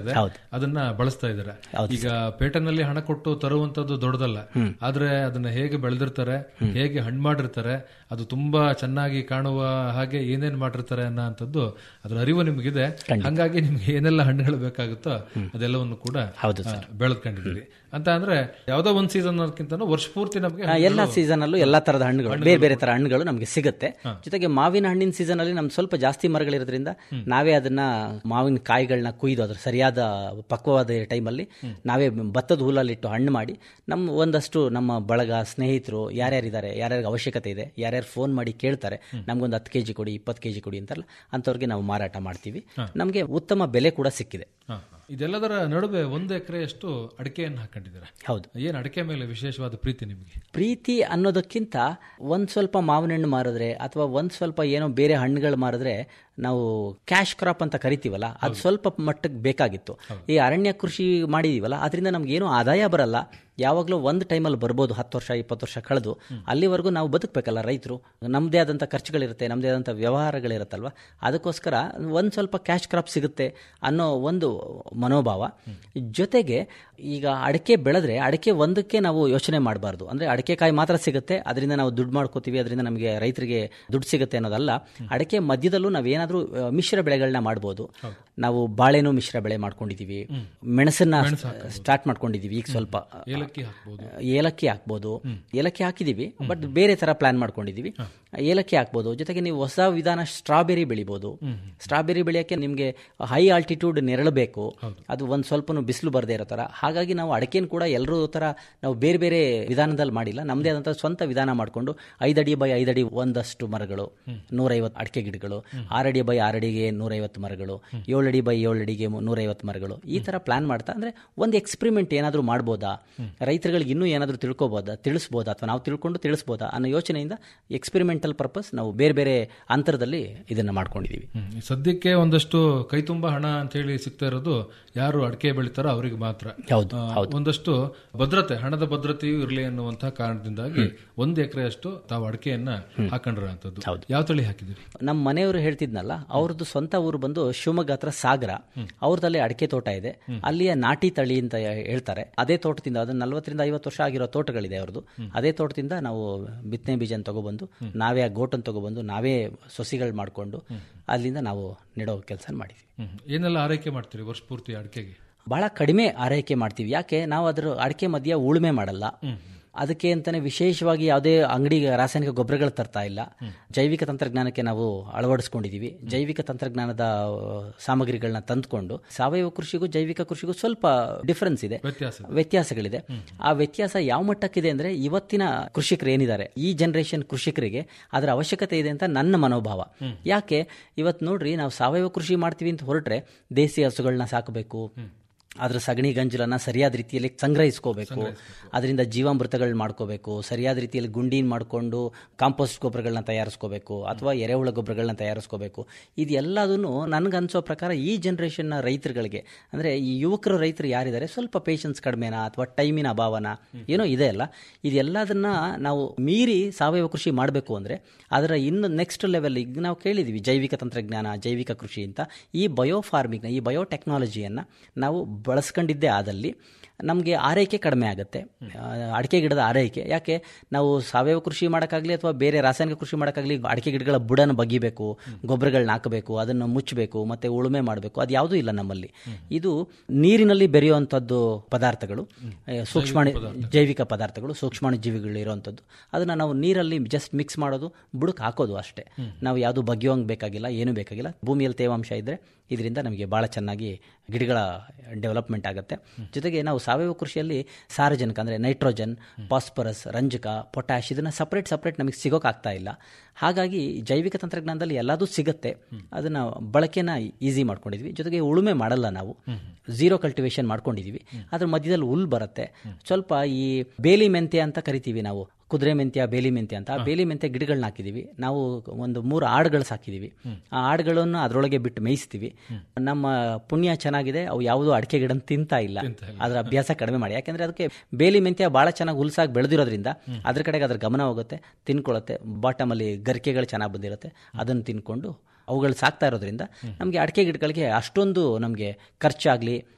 S9: ಇದೆ
S10: ಹೌದು.
S9: ಅದನ್ನ ಬಳಸ್ತಾ ಇದ್ದಾರೆ
S10: ಹೌದು
S9: ಈಗ ಪೇಟೆನಲ್ಲಿ ಹಣ ಕೊಟ್ಟು ತರುವಂತದ್ದು ದೊಡ್ಡದಲ್ಲ ಆದ್ರೆ ಅದನ್ನ ಹೇಗೆ ಬೆಳೆದಿರ್ತಾರೆ ಹೇಗೆ ಹಣ್ಣು ಮಾಡಿರ್ತಾರೆ ಅದು ತುಂಬಾ ಚೆನ್ನಾಗಿ ಕಾಣುವ ಹಾಗೆ ಏನೇನ್ ಮಾಡಿರ್ತಾರೆ ಅನ್ನೋ ಅಂತದ್ದು ಅದ್ರ ಅರಿವು ನಿಮಗಿದೆ ಹಂಗಾಗಿ ನಿಮ್ಗೆ ಏನೆಲ್ಲ ಹಣ್ಣುಗಳು ಬೇಕಾಗುತ್ತೋ ಅದೆಲ್ಲವನ್ನು ಕೂಡ
S10: ಹೌದು
S9: ಆ, ಬೆಳೆದ್ಕೊಂಡಿದ್ದೀರಿ ಅಂತ ಅಂದ್ರೆ ಯಾವ್ದೋ ಒಂದ್ ಸೀಸನ್ ಅನ್ನೋದಕ್ಕಿಂತ ವರ್ಷ ಪೂರ್ತಿ ನಮಗೆ
S10: ಆ, ಎಲ್ಲಾ ಸೀಸನ್ ಅಲ್ಲೂ ಎಲ್ಲಾ ತರದ ಹಣ್ಣುಗಳು ಬೇರೆ ಬೇರೆ ತರ ಹಣ್ಣುಗಳು ನಮಗೆ ಸಿಗುತ್ತೆ ಜೊತೆಗೆ ಮಾವಿನ ಹಣ್ಣಿನ ಸೀಸನ್ ಅಲ್ಲಿ ನಮ್ಗೆ ಸ್ವಲ್ಪ ಜಾಸ್ತಿ ಮರಗಳಿರೋದ್ರಿಂದ ನಾವೇ ಅದನ್ನ ಮಾವಿನ ಕಾಯಿಗಳನ್ನ ಕುಯ್ದು ಅದ್ರ ಸರಿಯಾದ ಪಕ್ವವಾದ ಟೈಮಲ್ಲಿ ನಾವೇ ಭತ್ತದ ಹುಲ್ಲಲ್ಲಿಟ್ಟು ಹಣ್ಣು ಮಾಡಿ ನಮ್ಮ ಒಂದಷ್ಟು ನಮ್ಮ ಬಳಗ ಸ್ನೇಹಿತರು ಯಾರ್ಯಾರಿದ್ದಾರೆ ಯಾರ್ಯಾರಿಗೆ ಅವಶ್ಯಕತೆ ಇದೆ ಯಾರ್ಯಾರು ಫೋನ್ ಮಾಡಿ ಕೇಳ್ತಾರೆ ನಮ್ಗೊಂದು ಹತ್ತು ಕೆಜಿ ಕೊಡಿ ಇಪ್ಪತ್ತು ಕೆಜಿ ಕೊಡಿ ಅಂತಾರಲ್ಲ ಅಂಥವ್ರಿಗೆ ನಾವು ಮಾರಾಟ ಮಾಡ್ತೀವಿ ನಮಗೆ ಉತ್ತಮ ಬೆಲೆ ಕೂಡ ಸಿಕ್ಕಿದೆ
S9: ಹಾ, ಹಾ. ಇದೆಲ್ಲದರ ನಡುವೆ ಒಂದು ಎಕರೆಯಷ್ಟು ಅಡಿಕೆಯನ್ನು ಹಾಕೊಂಡಿದ್ದೀರಾ
S10: ಹೌದು
S9: ಏನ್ ಅಡಿಕೆ ಮೇಲೆ ವಿಶೇಷವಾದ ಪ್ರೀತಿ ನಿಮಗೆ
S10: ಪ್ರೀತಿ ಅನ್ನೋದಕ್ಕಿಂತ ಒಂದ್ ಸ್ವಲ್ಪ ಮಾವಿನ ಹಣ್ಣು ಮಾರಿದ್ರೆ ಅಥವಾ ಒಂದ್ ಸ್ವಲ್ಪ ಏನೋ ಬೇರೆ ಹಣ್ಣುಗಳು ಮಾರಿದ್ರೆ ನಾವು ಕ್ಯಾಶ್ ಕ್ರಾಪ್ ಅಂತ ಕರಿತೀವಲ್ಲ ಅದು ಸ್ವಲ್ಪ ಮಟ್ಟಕ್ಕೆ ಬೇಕಾಗಿತ್ತು ಈ ಅರಣ್ಯ ಕೃಷಿ ಮಾಡಿದೀವಲ್ಲ ಅದರಿಂದ ನಮ್ಗೆ ಏನೂ ಆದಾಯ ಬರಲ್ಲ ಯಾವಾಗಲೂ ಒಂದು ಟೈಮಲ್ಲಿ ಬರ್ಬೋದು ಹತ್ತು ವರ್ಷ ಇಪ್ಪತ್ತು ವರ್ಷ ಕಳೆದು ಅಲ್ಲಿವರೆಗೂ ನಾವು ಬದುಕಬೇಕಲ್ಲ ರೈತರು ನಮ್ಮದೇ ಆದಂಥ ಖರ್ಚುಗಳಿರುತ್ತೆ ನಮ್ಮದೇ ಆದಂಥ ವ್ಯವಹಾರಗಳಿರುತ್ತಲ್ವ ಅದಕ್ಕೋಸ್ಕರ ಒಂದು ಸ್ವಲ್ಪ ಕ್ಯಾಶ್ ಕ್ರಾಪ್ ಸಿಗುತ್ತೆ ಅನ್ನೋ ಒಂದು ಮನೋಭಾವ ಜೊತೆಗೆ ಈಗ ಅಡಿಕೆ ಬೆಳೆದ್ರೆ ಅಡಿಕೆ ಒಂದಕ್ಕೆ ನಾವು ಯೋಚನೆ ಮಾಡಬಾರ್ದು ಅಂದರೆ ಅಡಿಕೆ ಕಾಯಿ ಮಾತ್ರ ಸಿಗುತ್ತೆ ಅದರಿಂದ ನಾವು ದುಡ್ಡು ಮಾಡ್ಕೋತೀವಿ ಅದರಿಂದ ನಮಗೆ ರೈತರಿಗೆ ದುಡ್ಡು ಸಿಗುತ್ತೆ ಅನ್ನೋದಲ್ಲ ಅಡಿಕೆ ಮಧ್ಯದಲ್ಲೂ ನಾವೇನಾದರೂ ಮಿಶ್ರ ಬೆಳೆಗಳನ್ನ ಮಾಡ್ಬೋದು ನಾವು ಬಾಳೆನೂ ಮಿಶ್ರ ಬೆಳೆ ಮಾಡ್ಕೊಂಡಿದ್ದೀವಿ ಮೆಣಸನ್ನ ಸ್ಟಾರ್ಟ್ ಮಾಡ್ಕೊಂಡಿದ್ದೀವಿ ಈಗ ಸ್ವಲ್ಪ
S9: ಏಲಕ್ಕಿ ಹಾಕ್ಬೋದು
S10: ಏಲಕ್ಕಿ ಹಾಕ್ಬೋದು ಏಲಕ್ಕಿ ಹಾಕಿದೀವಿ ಬಟ್ ಬೇರೆ ತರ ಪ್ಲಾನ್ ಮಾಡ್ಕೊಂಡಿದೀವಿ ಏಲಕ್ಕಿ ಹಾಕ್ಬೋದು ಜೊತೆಗೆ ನೀವು ಹೊಸ ವಿಧಾನ ಸ್ಟ್ರಾಬೆರಿ ಬೆಳಿಬೋದು ಸ್ಟ್ರಾಬೆರಿ ಬೆಳೆಯಕ್ಕೆ ನಿಮಗೆ ಹೈ ಆಲ್ಟಿಟ್ಯೂಡ್ ನೆರಳಬೇಕು ಅದು ಒಂದ್ ಸ್ವಲ್ಪ ಬಿಸಿಲು ಬರದೇ ಇರೋ ತರ ಹಾಗಾಗಿ ನಾವು ಅಡಕೆನ ಕೂಡ ಎಲ್ಲರೂ ತರ ನಾವು ಬೇರೆ ಬೇರೆ ವಿಧಾನದಲ್ಲಿ ಮಾಡಿಲ್ಲ ನಮ್ಮದೇ ಆದಂಥ ಸ್ವಂತ ವಿಧಾನ ಮಾಡಿಕೊಂಡು ಐದಡಿ ಬೈ ಐದಡಿ ಒಂದಷ್ಟು ಮರಗಳು ನೂರೈವತ್ತು ಅಡಿಕೆ ಗಿಡಗಳು ಆರಡಿ ಬೈ ಆರಡಿಗೆ ನೂರೈವತ್ತು ಮರಗಳು ಏಳಡಿ ಬೈ ಏಳಡಿಗೆ ನೂರೈವತ್ತು ಮರಗಳು ಈ ತರ ಪ್ಲಾನ್ ಮಾಡ್ತಾ ಅಂದ್ರೆ ಒಂದು ಎಕ್ಸ್ಪೆರಿಮೆಂಟ್ ಏನಾದರೂ ಮಾಡ್ಬೋದಾ ರೈತರುಗಳಿಗೆ ಇನ್ನೂ ಏನಾದರೂ ತಿಳ್ಕೊಬೋದಾ ತಿಳಿಸ್ಬೋದಾ ಅಥವಾ ನಾವು ತಿಳ್ಕೊಂಡು ತಿಳಿಸ್ಬೋದಾ ಅನ್ನೋ ಯೋಚನೆಯಿಂದ ಎಕ್ಸ್ಪೆರಿಮೆಂಟಲ್ ಪರ್ಪಸ್ ನಾವು ಬೇರೆ ಬೇರೆ ಅಂತರದಲ್ಲಿ ಇದನ್ನ ಮಾಡ್ಕೊಂಡಿದೀವಿ
S9: ಹ್ಮ್. ಸದ್ಯಕ್ಕೆ ಒಂದಷ್ಟು ಕೈ ತುಂಬಾ ಹಣ ಅಂತ ಹೇಳಿ ಸಿಗ್ತಾ ಇರೋದು ಯಾರು ಅಡಿಕೆ ಬೆಳಿತಾರೋ ಅವರಿಗೆ ಮಾತ್ರ
S10: ಹೌದು,
S9: ಆ, ಒಂದಷ್ಟು ಭದ್ರತೆ ಹಣದ ಭದ್ರತೆಯೂ ಇರಲಿ ಅನ್ನುವಂತಹ ಕಾರಣದಿಂದಾಗಿ ಒಂದು ಎಕರೆಯಷ್ಟು ತಾವು ಅಡಿಕೆಯನ್ನ ಹಾಕೊಂಡಿರೋಂಥದ್ದು ಯಾವ ತಳಿ ಹಾಕಿದಿರಿ
S10: ನಮ್ಮ ಮನೆಯವರು ಹೇಳ್ತಿದ್ನಲ್ಲ ಅವ್ರದ್ದು ಸ್ವಂತ ಊರು ಬಂದು ಶಿವಮೊಗ್ಗ ಹತ್ರ ಸಾಗರ ಅವ್ರದಲ್ಲಿ ಅಡಿಕೆ ತೋಟ ಇದೆ ಅಲ್ಲಿಯ ನಾಟಿ ತಳಿ ಅಂತ ಹೇಳ್ತಾರೆ ಅದೇ ತೋಟದಿಂದ ಅದು ನಲ್ವತ್ತರಿಂದ ಐವತ್ತು ವರ್ಷ ಆಗಿರೋ ತೋಟಗಳಿದೆ ಅವ್ರದ್ದು ಅದೇ ತೋಟದಿಂದ ನಾವು ಬಿತ್ತನೆ ಬೀಜನ ತಗೊಬಂದು ನಾವೇ ಆ ಗೋಟನ್ ತಗೊಬಂದು ನಾವೇ ಸೊಸಿಗಳು ಮಾಡಿಕೊಂಡು ಅಲ್ಲಿಂದ ನಾವು ನೆಡೋ ಕೆಲಸ ಮಾಡಿದ್ವಿ
S9: ಹ್ಮ್. ಏನೆಲ್ಲ ಆರೈಕೆ ಮಾಡ್ತೀರಿ ವರ್ಷ ಪೂರ್ತಿ ಅಡಿಕೆಗೆ
S10: ಬಹಳ ಕಡಿಮೆ ಆರೈಕೆ ಮಾಡ್ತೀವಿ ಯಾಕೆ ನಾವು ಅದರ ಅಡಿಕೆ ಮಧ್ಯ ಉಳುಮೆ ಮಾಡಲ್ಲ ಅದಕ್ಕೆ ಅಂತಾನೆ ವಿಶೇಷವಾಗಿ ಯಾವುದೇ ಅಂಗಡಿ ರಾಸಾಯನಿಕ ಗೊಬ್ಬರಗಳು ತರ್ತಾ ಇಲ್ಲ ಜೈವಿಕ ತಂತ್ರಜ್ಞಾನಕ್ಕೆ ನಾವು ಅಳವಡಿಸ್ಕೊಂಡಿದೀವಿ ಜೈವಿಕ ತಂತ್ರಜ್ಞಾನದ ಆ, ಸಾಮಗ್ರಿಗಳನ್ನ ತಂದ್ಕೊಂಡು ಸಾವಯವ ಕೃಷಿಗೂ ಜೈವಿಕ ಕೃಷಿಗೂ ಸ್ವಲ್ಪ ಡಿಫರೆನ್ಸ್ ಇದೆ
S9: ವ್ಯತ್ಯಾಸ
S10: ವ್ಯತ್ಯಾಸಗಳಿದೆ ಆ ವ್ಯತ್ಯಾಸ ಯಾವ ಮಟ್ಟಕ್ಕಿದೆ ಅಂದ್ರೆ ಇವತ್ತಿನ ಕೃಷಿಕರು ಏನಿದ್ದಾರೆ ಈ ಜನರೇಷನ್ ಕೃಷಿಕರಿಗೆ ಅದರ ಅವಶ್ಯಕತೆ ಇದೆ ಅಂತ ನನ್ನ ಮನೋಭಾವ ಯಾಕೆ ಇವತ್ತು ನೋಡ್ರಿ ನಾವು ಸಾವಯವ ಕೃಷಿ ಮಾಡ್ತೀವಿ ಅಂತ ಹೊರಟ್ರೆ ದೇಸಿ ಹಸುಗಳನ್ನ ಸಾಕಬೇಕು ಅದ್ರ ಸಗಣಿ ಗಂಜಲನ್ನ ಸರಿಯಾದ ರೀತಿಯಲ್ಲಿ ಸಂಗ್ರಹಿಸ್ಕೋಬೇಕು ಅದರಿಂದ ಜೀವಾಮೃತಗಳು ಮಾಡ್ಕೋಬೇಕು ಸರಿಯಾದ ರೀತಿಯಲ್ಲಿ ಗುಂಡಿನ ಮಾಡಿಕೊಂಡು ಕಾಂಪೋಸ್ಟ್ ಗೊಬ್ಬರಗಳನ್ನ ತಯಾರಿಸ್ಕೋಬೇಕು ಅಥವಾ ಎರೆಹುಳ ಗೊಬ್ಬರಗಳನ್ನ ತಯಾರಿಸ್ಕೋಬೇಕು ಇದೆಲ್ಲದನ್ನು ನನಗನ್ಸೋ ಪ್ರಕಾರ ಈ ಜನ್ರೇಷನ್ನ ರೈತರುಗಳಿಗೆ ಅಂದರೆ ಈ ಯುವಕರು ರೈತರು ಯಾರಿದ್ದಾರೆ ಸ್ವಲ್ಪ ಪೇಷನ್ಸ್ ಕಡಿಮೆನಾ ಅಥವಾ ಟೈಮಿನ ಅಭಾವನ ಏನೋ ಇದೆ ಅಲ್ಲ ಇದೆಲ್ಲದನ್ನ ನಾವು ಮೀರಿ ಸಾವಯವ ಕೃಷಿ ಮಾಡಬೇಕು ಅಂದರೆ ಅದರ ಇನ್ನು ನೆಕ್ಸ್ಟ್ ಲೆವೆಲ್ ಈಗ ನಾವು ಕೇಳಿದ್ದೀವಿ ಜೈವಿಕ ತಂತ್ರಜ್ಞಾನ ಜೈವಿಕ ಕೃಷಿ ಅಂತ ಈ ಬಯೋ ಫಾರ್ಮಿಂಗ್ನ ಈ ಬಯೋ ಟೆಕ್ನಾಲಜಿಯನ್ನು ನಾವು ಬಳಸ್ಕೊಂಡಿದ್ದೇ ಆದಲ್ಲಿ ನಮಗೆ ಆರೈಕೆ ಕಡಿಮೆ ಆಗುತ್ತೆ ಆ, ಅಡಿಕೆ ಗಿಡದ ಆರೈಕೆ ಯಾಕೆ ನಾವು ಸಾವಯವ ಕೃಷಿ ಮಾಡೋಕ್ಕಾಗಲಿ ಅಥವಾ ಬೇರೆ ರಾಸಾಯನಿಕ ಕೃಷಿ ಮಾಡೋಕ್ಕಾಗಲಿ ಅಡಿಕೆ ಗಿಡಗಳ ಬುಡನ ಬಗಿಬೇಕು ಗೊಬ್ಬರಗಳನ್ನ ಹಾಕಬೇಕು ಅದನ್ನು ಮುಚ್ಚಬೇಕು ಮತ್ತೆ ಉಳುಮೆ ಮಾಡಬೇಕು ಅದು ಯಾವುದೂ ಇಲ್ಲ ನಮ್ಮಲ್ಲಿ ಇದು ನೀರಿನಲ್ಲಿ ಬೆರೆಯುವಂಥದ್ದು ಪದಾರ್ಥಗಳು ಆ, ಸೂಕ್ಷ್ಮಾಣು ಜೈವಿಕ ಪದಾರ್ಥಗಳು ಸೂಕ್ಷ್ಮಾಣು ಜೀವಿಗಳು ಇರುವಂಥದ್ದು ಅದನ್ನು ನಾವು ನೀರಲ್ಲಿ ಜಸ್ಟ್ ಮಿಕ್ಸ್ ಮಾಡೋದು ಬುಡಕ್ಕೆ ಹಾಕೋದು ಅಷ್ಟೇ ನಾವು ಯಾವುದು ಬಗೆಯೋಂಗೆ ಬೇಕಾಗಿಲ್ಲ ಏನೂ ಬೇಕಾಗಿಲ್ಲ ಭೂಮಿಯಲ್ಲಿ ತೇವಾಂಶ ಇದ್ದರೆ ಇದರಿಂದ ನಮಗೆ ಭಾಳ ಚೆನ್ನಾಗಿ ಗಿಡಗಳ ಡೆವಲಪ್ಮೆಂಟ್ ಆಗುತ್ತೆ ಜೊತೆಗೆ ನಾವು ಸಾವಯವ ಕೃಷಿಯಲ್ಲಿ ಸಾರಜನಕ ಅಂದರೆ ನೈಟ್ರೋಜನ್ ಫಾಸ್ಫರಸ್ ರಂಜಕ ಪೊಟ್ಯಾಶ್ ಇದನ್ನು ಸಪ್ರೇಟ್ ಸಪ್ರೇಟ್ ನಮಗೆ ಸಿಗೋಕ್ಕಾಗ್ತಾ ಇಲ್ಲ ಹಾಗಾಗಿ ಜೈವಿಕ ತಂತ್ರಜ್ಞಾನದಲ್ಲಿ ಎಲ್ಲದೂ ಸಿಗುತ್ತೆ ಅದನ್ನು ಬಳಕೆನ ಈಸಿ ಮಾಡ್ಕೊಂಡಿದ್ವಿ ಜೊತೆಗೆ ಉಳುಮೆ ಮಾಡಲ್ಲ ನಾವು ಝೀರೋ ಕಲ್ಟಿವೇಶನ್ ಮಾಡ್ಕೊಂಡಿದ್ದೀವಿ ಅದ್ರ ಮಧ್ಯದಲ್ಲಿ ಹುಲ್ ಬರುತ್ತೆ ಸ್ವಲ್ಪ ಈ ಬೇಲಿ ಮೆಂತ್ಯ ಅಂತ ಕರಿತೀವಿ ನಾವು ಕುದುರೆ ಮೆಂತ್ಯ ಬೇಲಿ ಮೆಂತ್ಯ ಅಂತ ಆ ಬೇಲಿ ಮೆಂತ್ಯ ಗಿಡಗಳನ್ನ ಹಾಕಿದೀವಿ ನಾವು ಒಂದು ಮೂರು ಆಡುಗಳು ಸಾಕಿದೀವಿ ಆ ಆಡುಗಳನ್ನು ಅದರೊಳಗೆ ಬಿಟ್ಟು ಮೇಯಿಸ್ತೀವಿ ನಮ್ಮ ಪುಣ್ಯ ಚೆನ್ನಾಗಿದೆ ಅವು ಯಾವುದೋ ಅಡಿಕೆ ಗಿಡ ತಿಂತಾ ಇಲ್ಲ ಅದರ ಅಭ್ಯಾಸ ಕಡಿಮೆ ಮಾಡಿ ಯಾಕಂದ್ರೆ ಅದಕ್ಕೆ ಬೇಲಿ ಮೆಂತ್ಯ ಭಾಳ ಚೆನ್ನಾಗಿ ಹುಲ್ಸಾಗಿ ಬೆಳೆದಿರೋದ್ರಿಂದ ಅದ್ರ ಕಡೆಗೆ ಅದ್ರ ಗಮನ ಹೋಗುತ್ತೆ ತಿನ್ಕೊಳ್ಳುತ್ತೆ ಬಾಟಮಲ್ಲಿ ಗರಿಕೆಗಳು ಚೆನ್ನಾಗಿ ಬಂದಿರುತ್ತೆ ಅದನ್ನು ತಿನ್ಕೊಂಡು ಅವುಗಳು ಸಾಕ್ತಾ ಇರೋದ್ರಿಂದ ನಮಗೆ ಅಡಿಕೆ ಗಿಡಗಳಿಗೆ ಅಷ್ಟೊಂದು ನಮಗೆ ಖರ್ಚಾಗಲಿ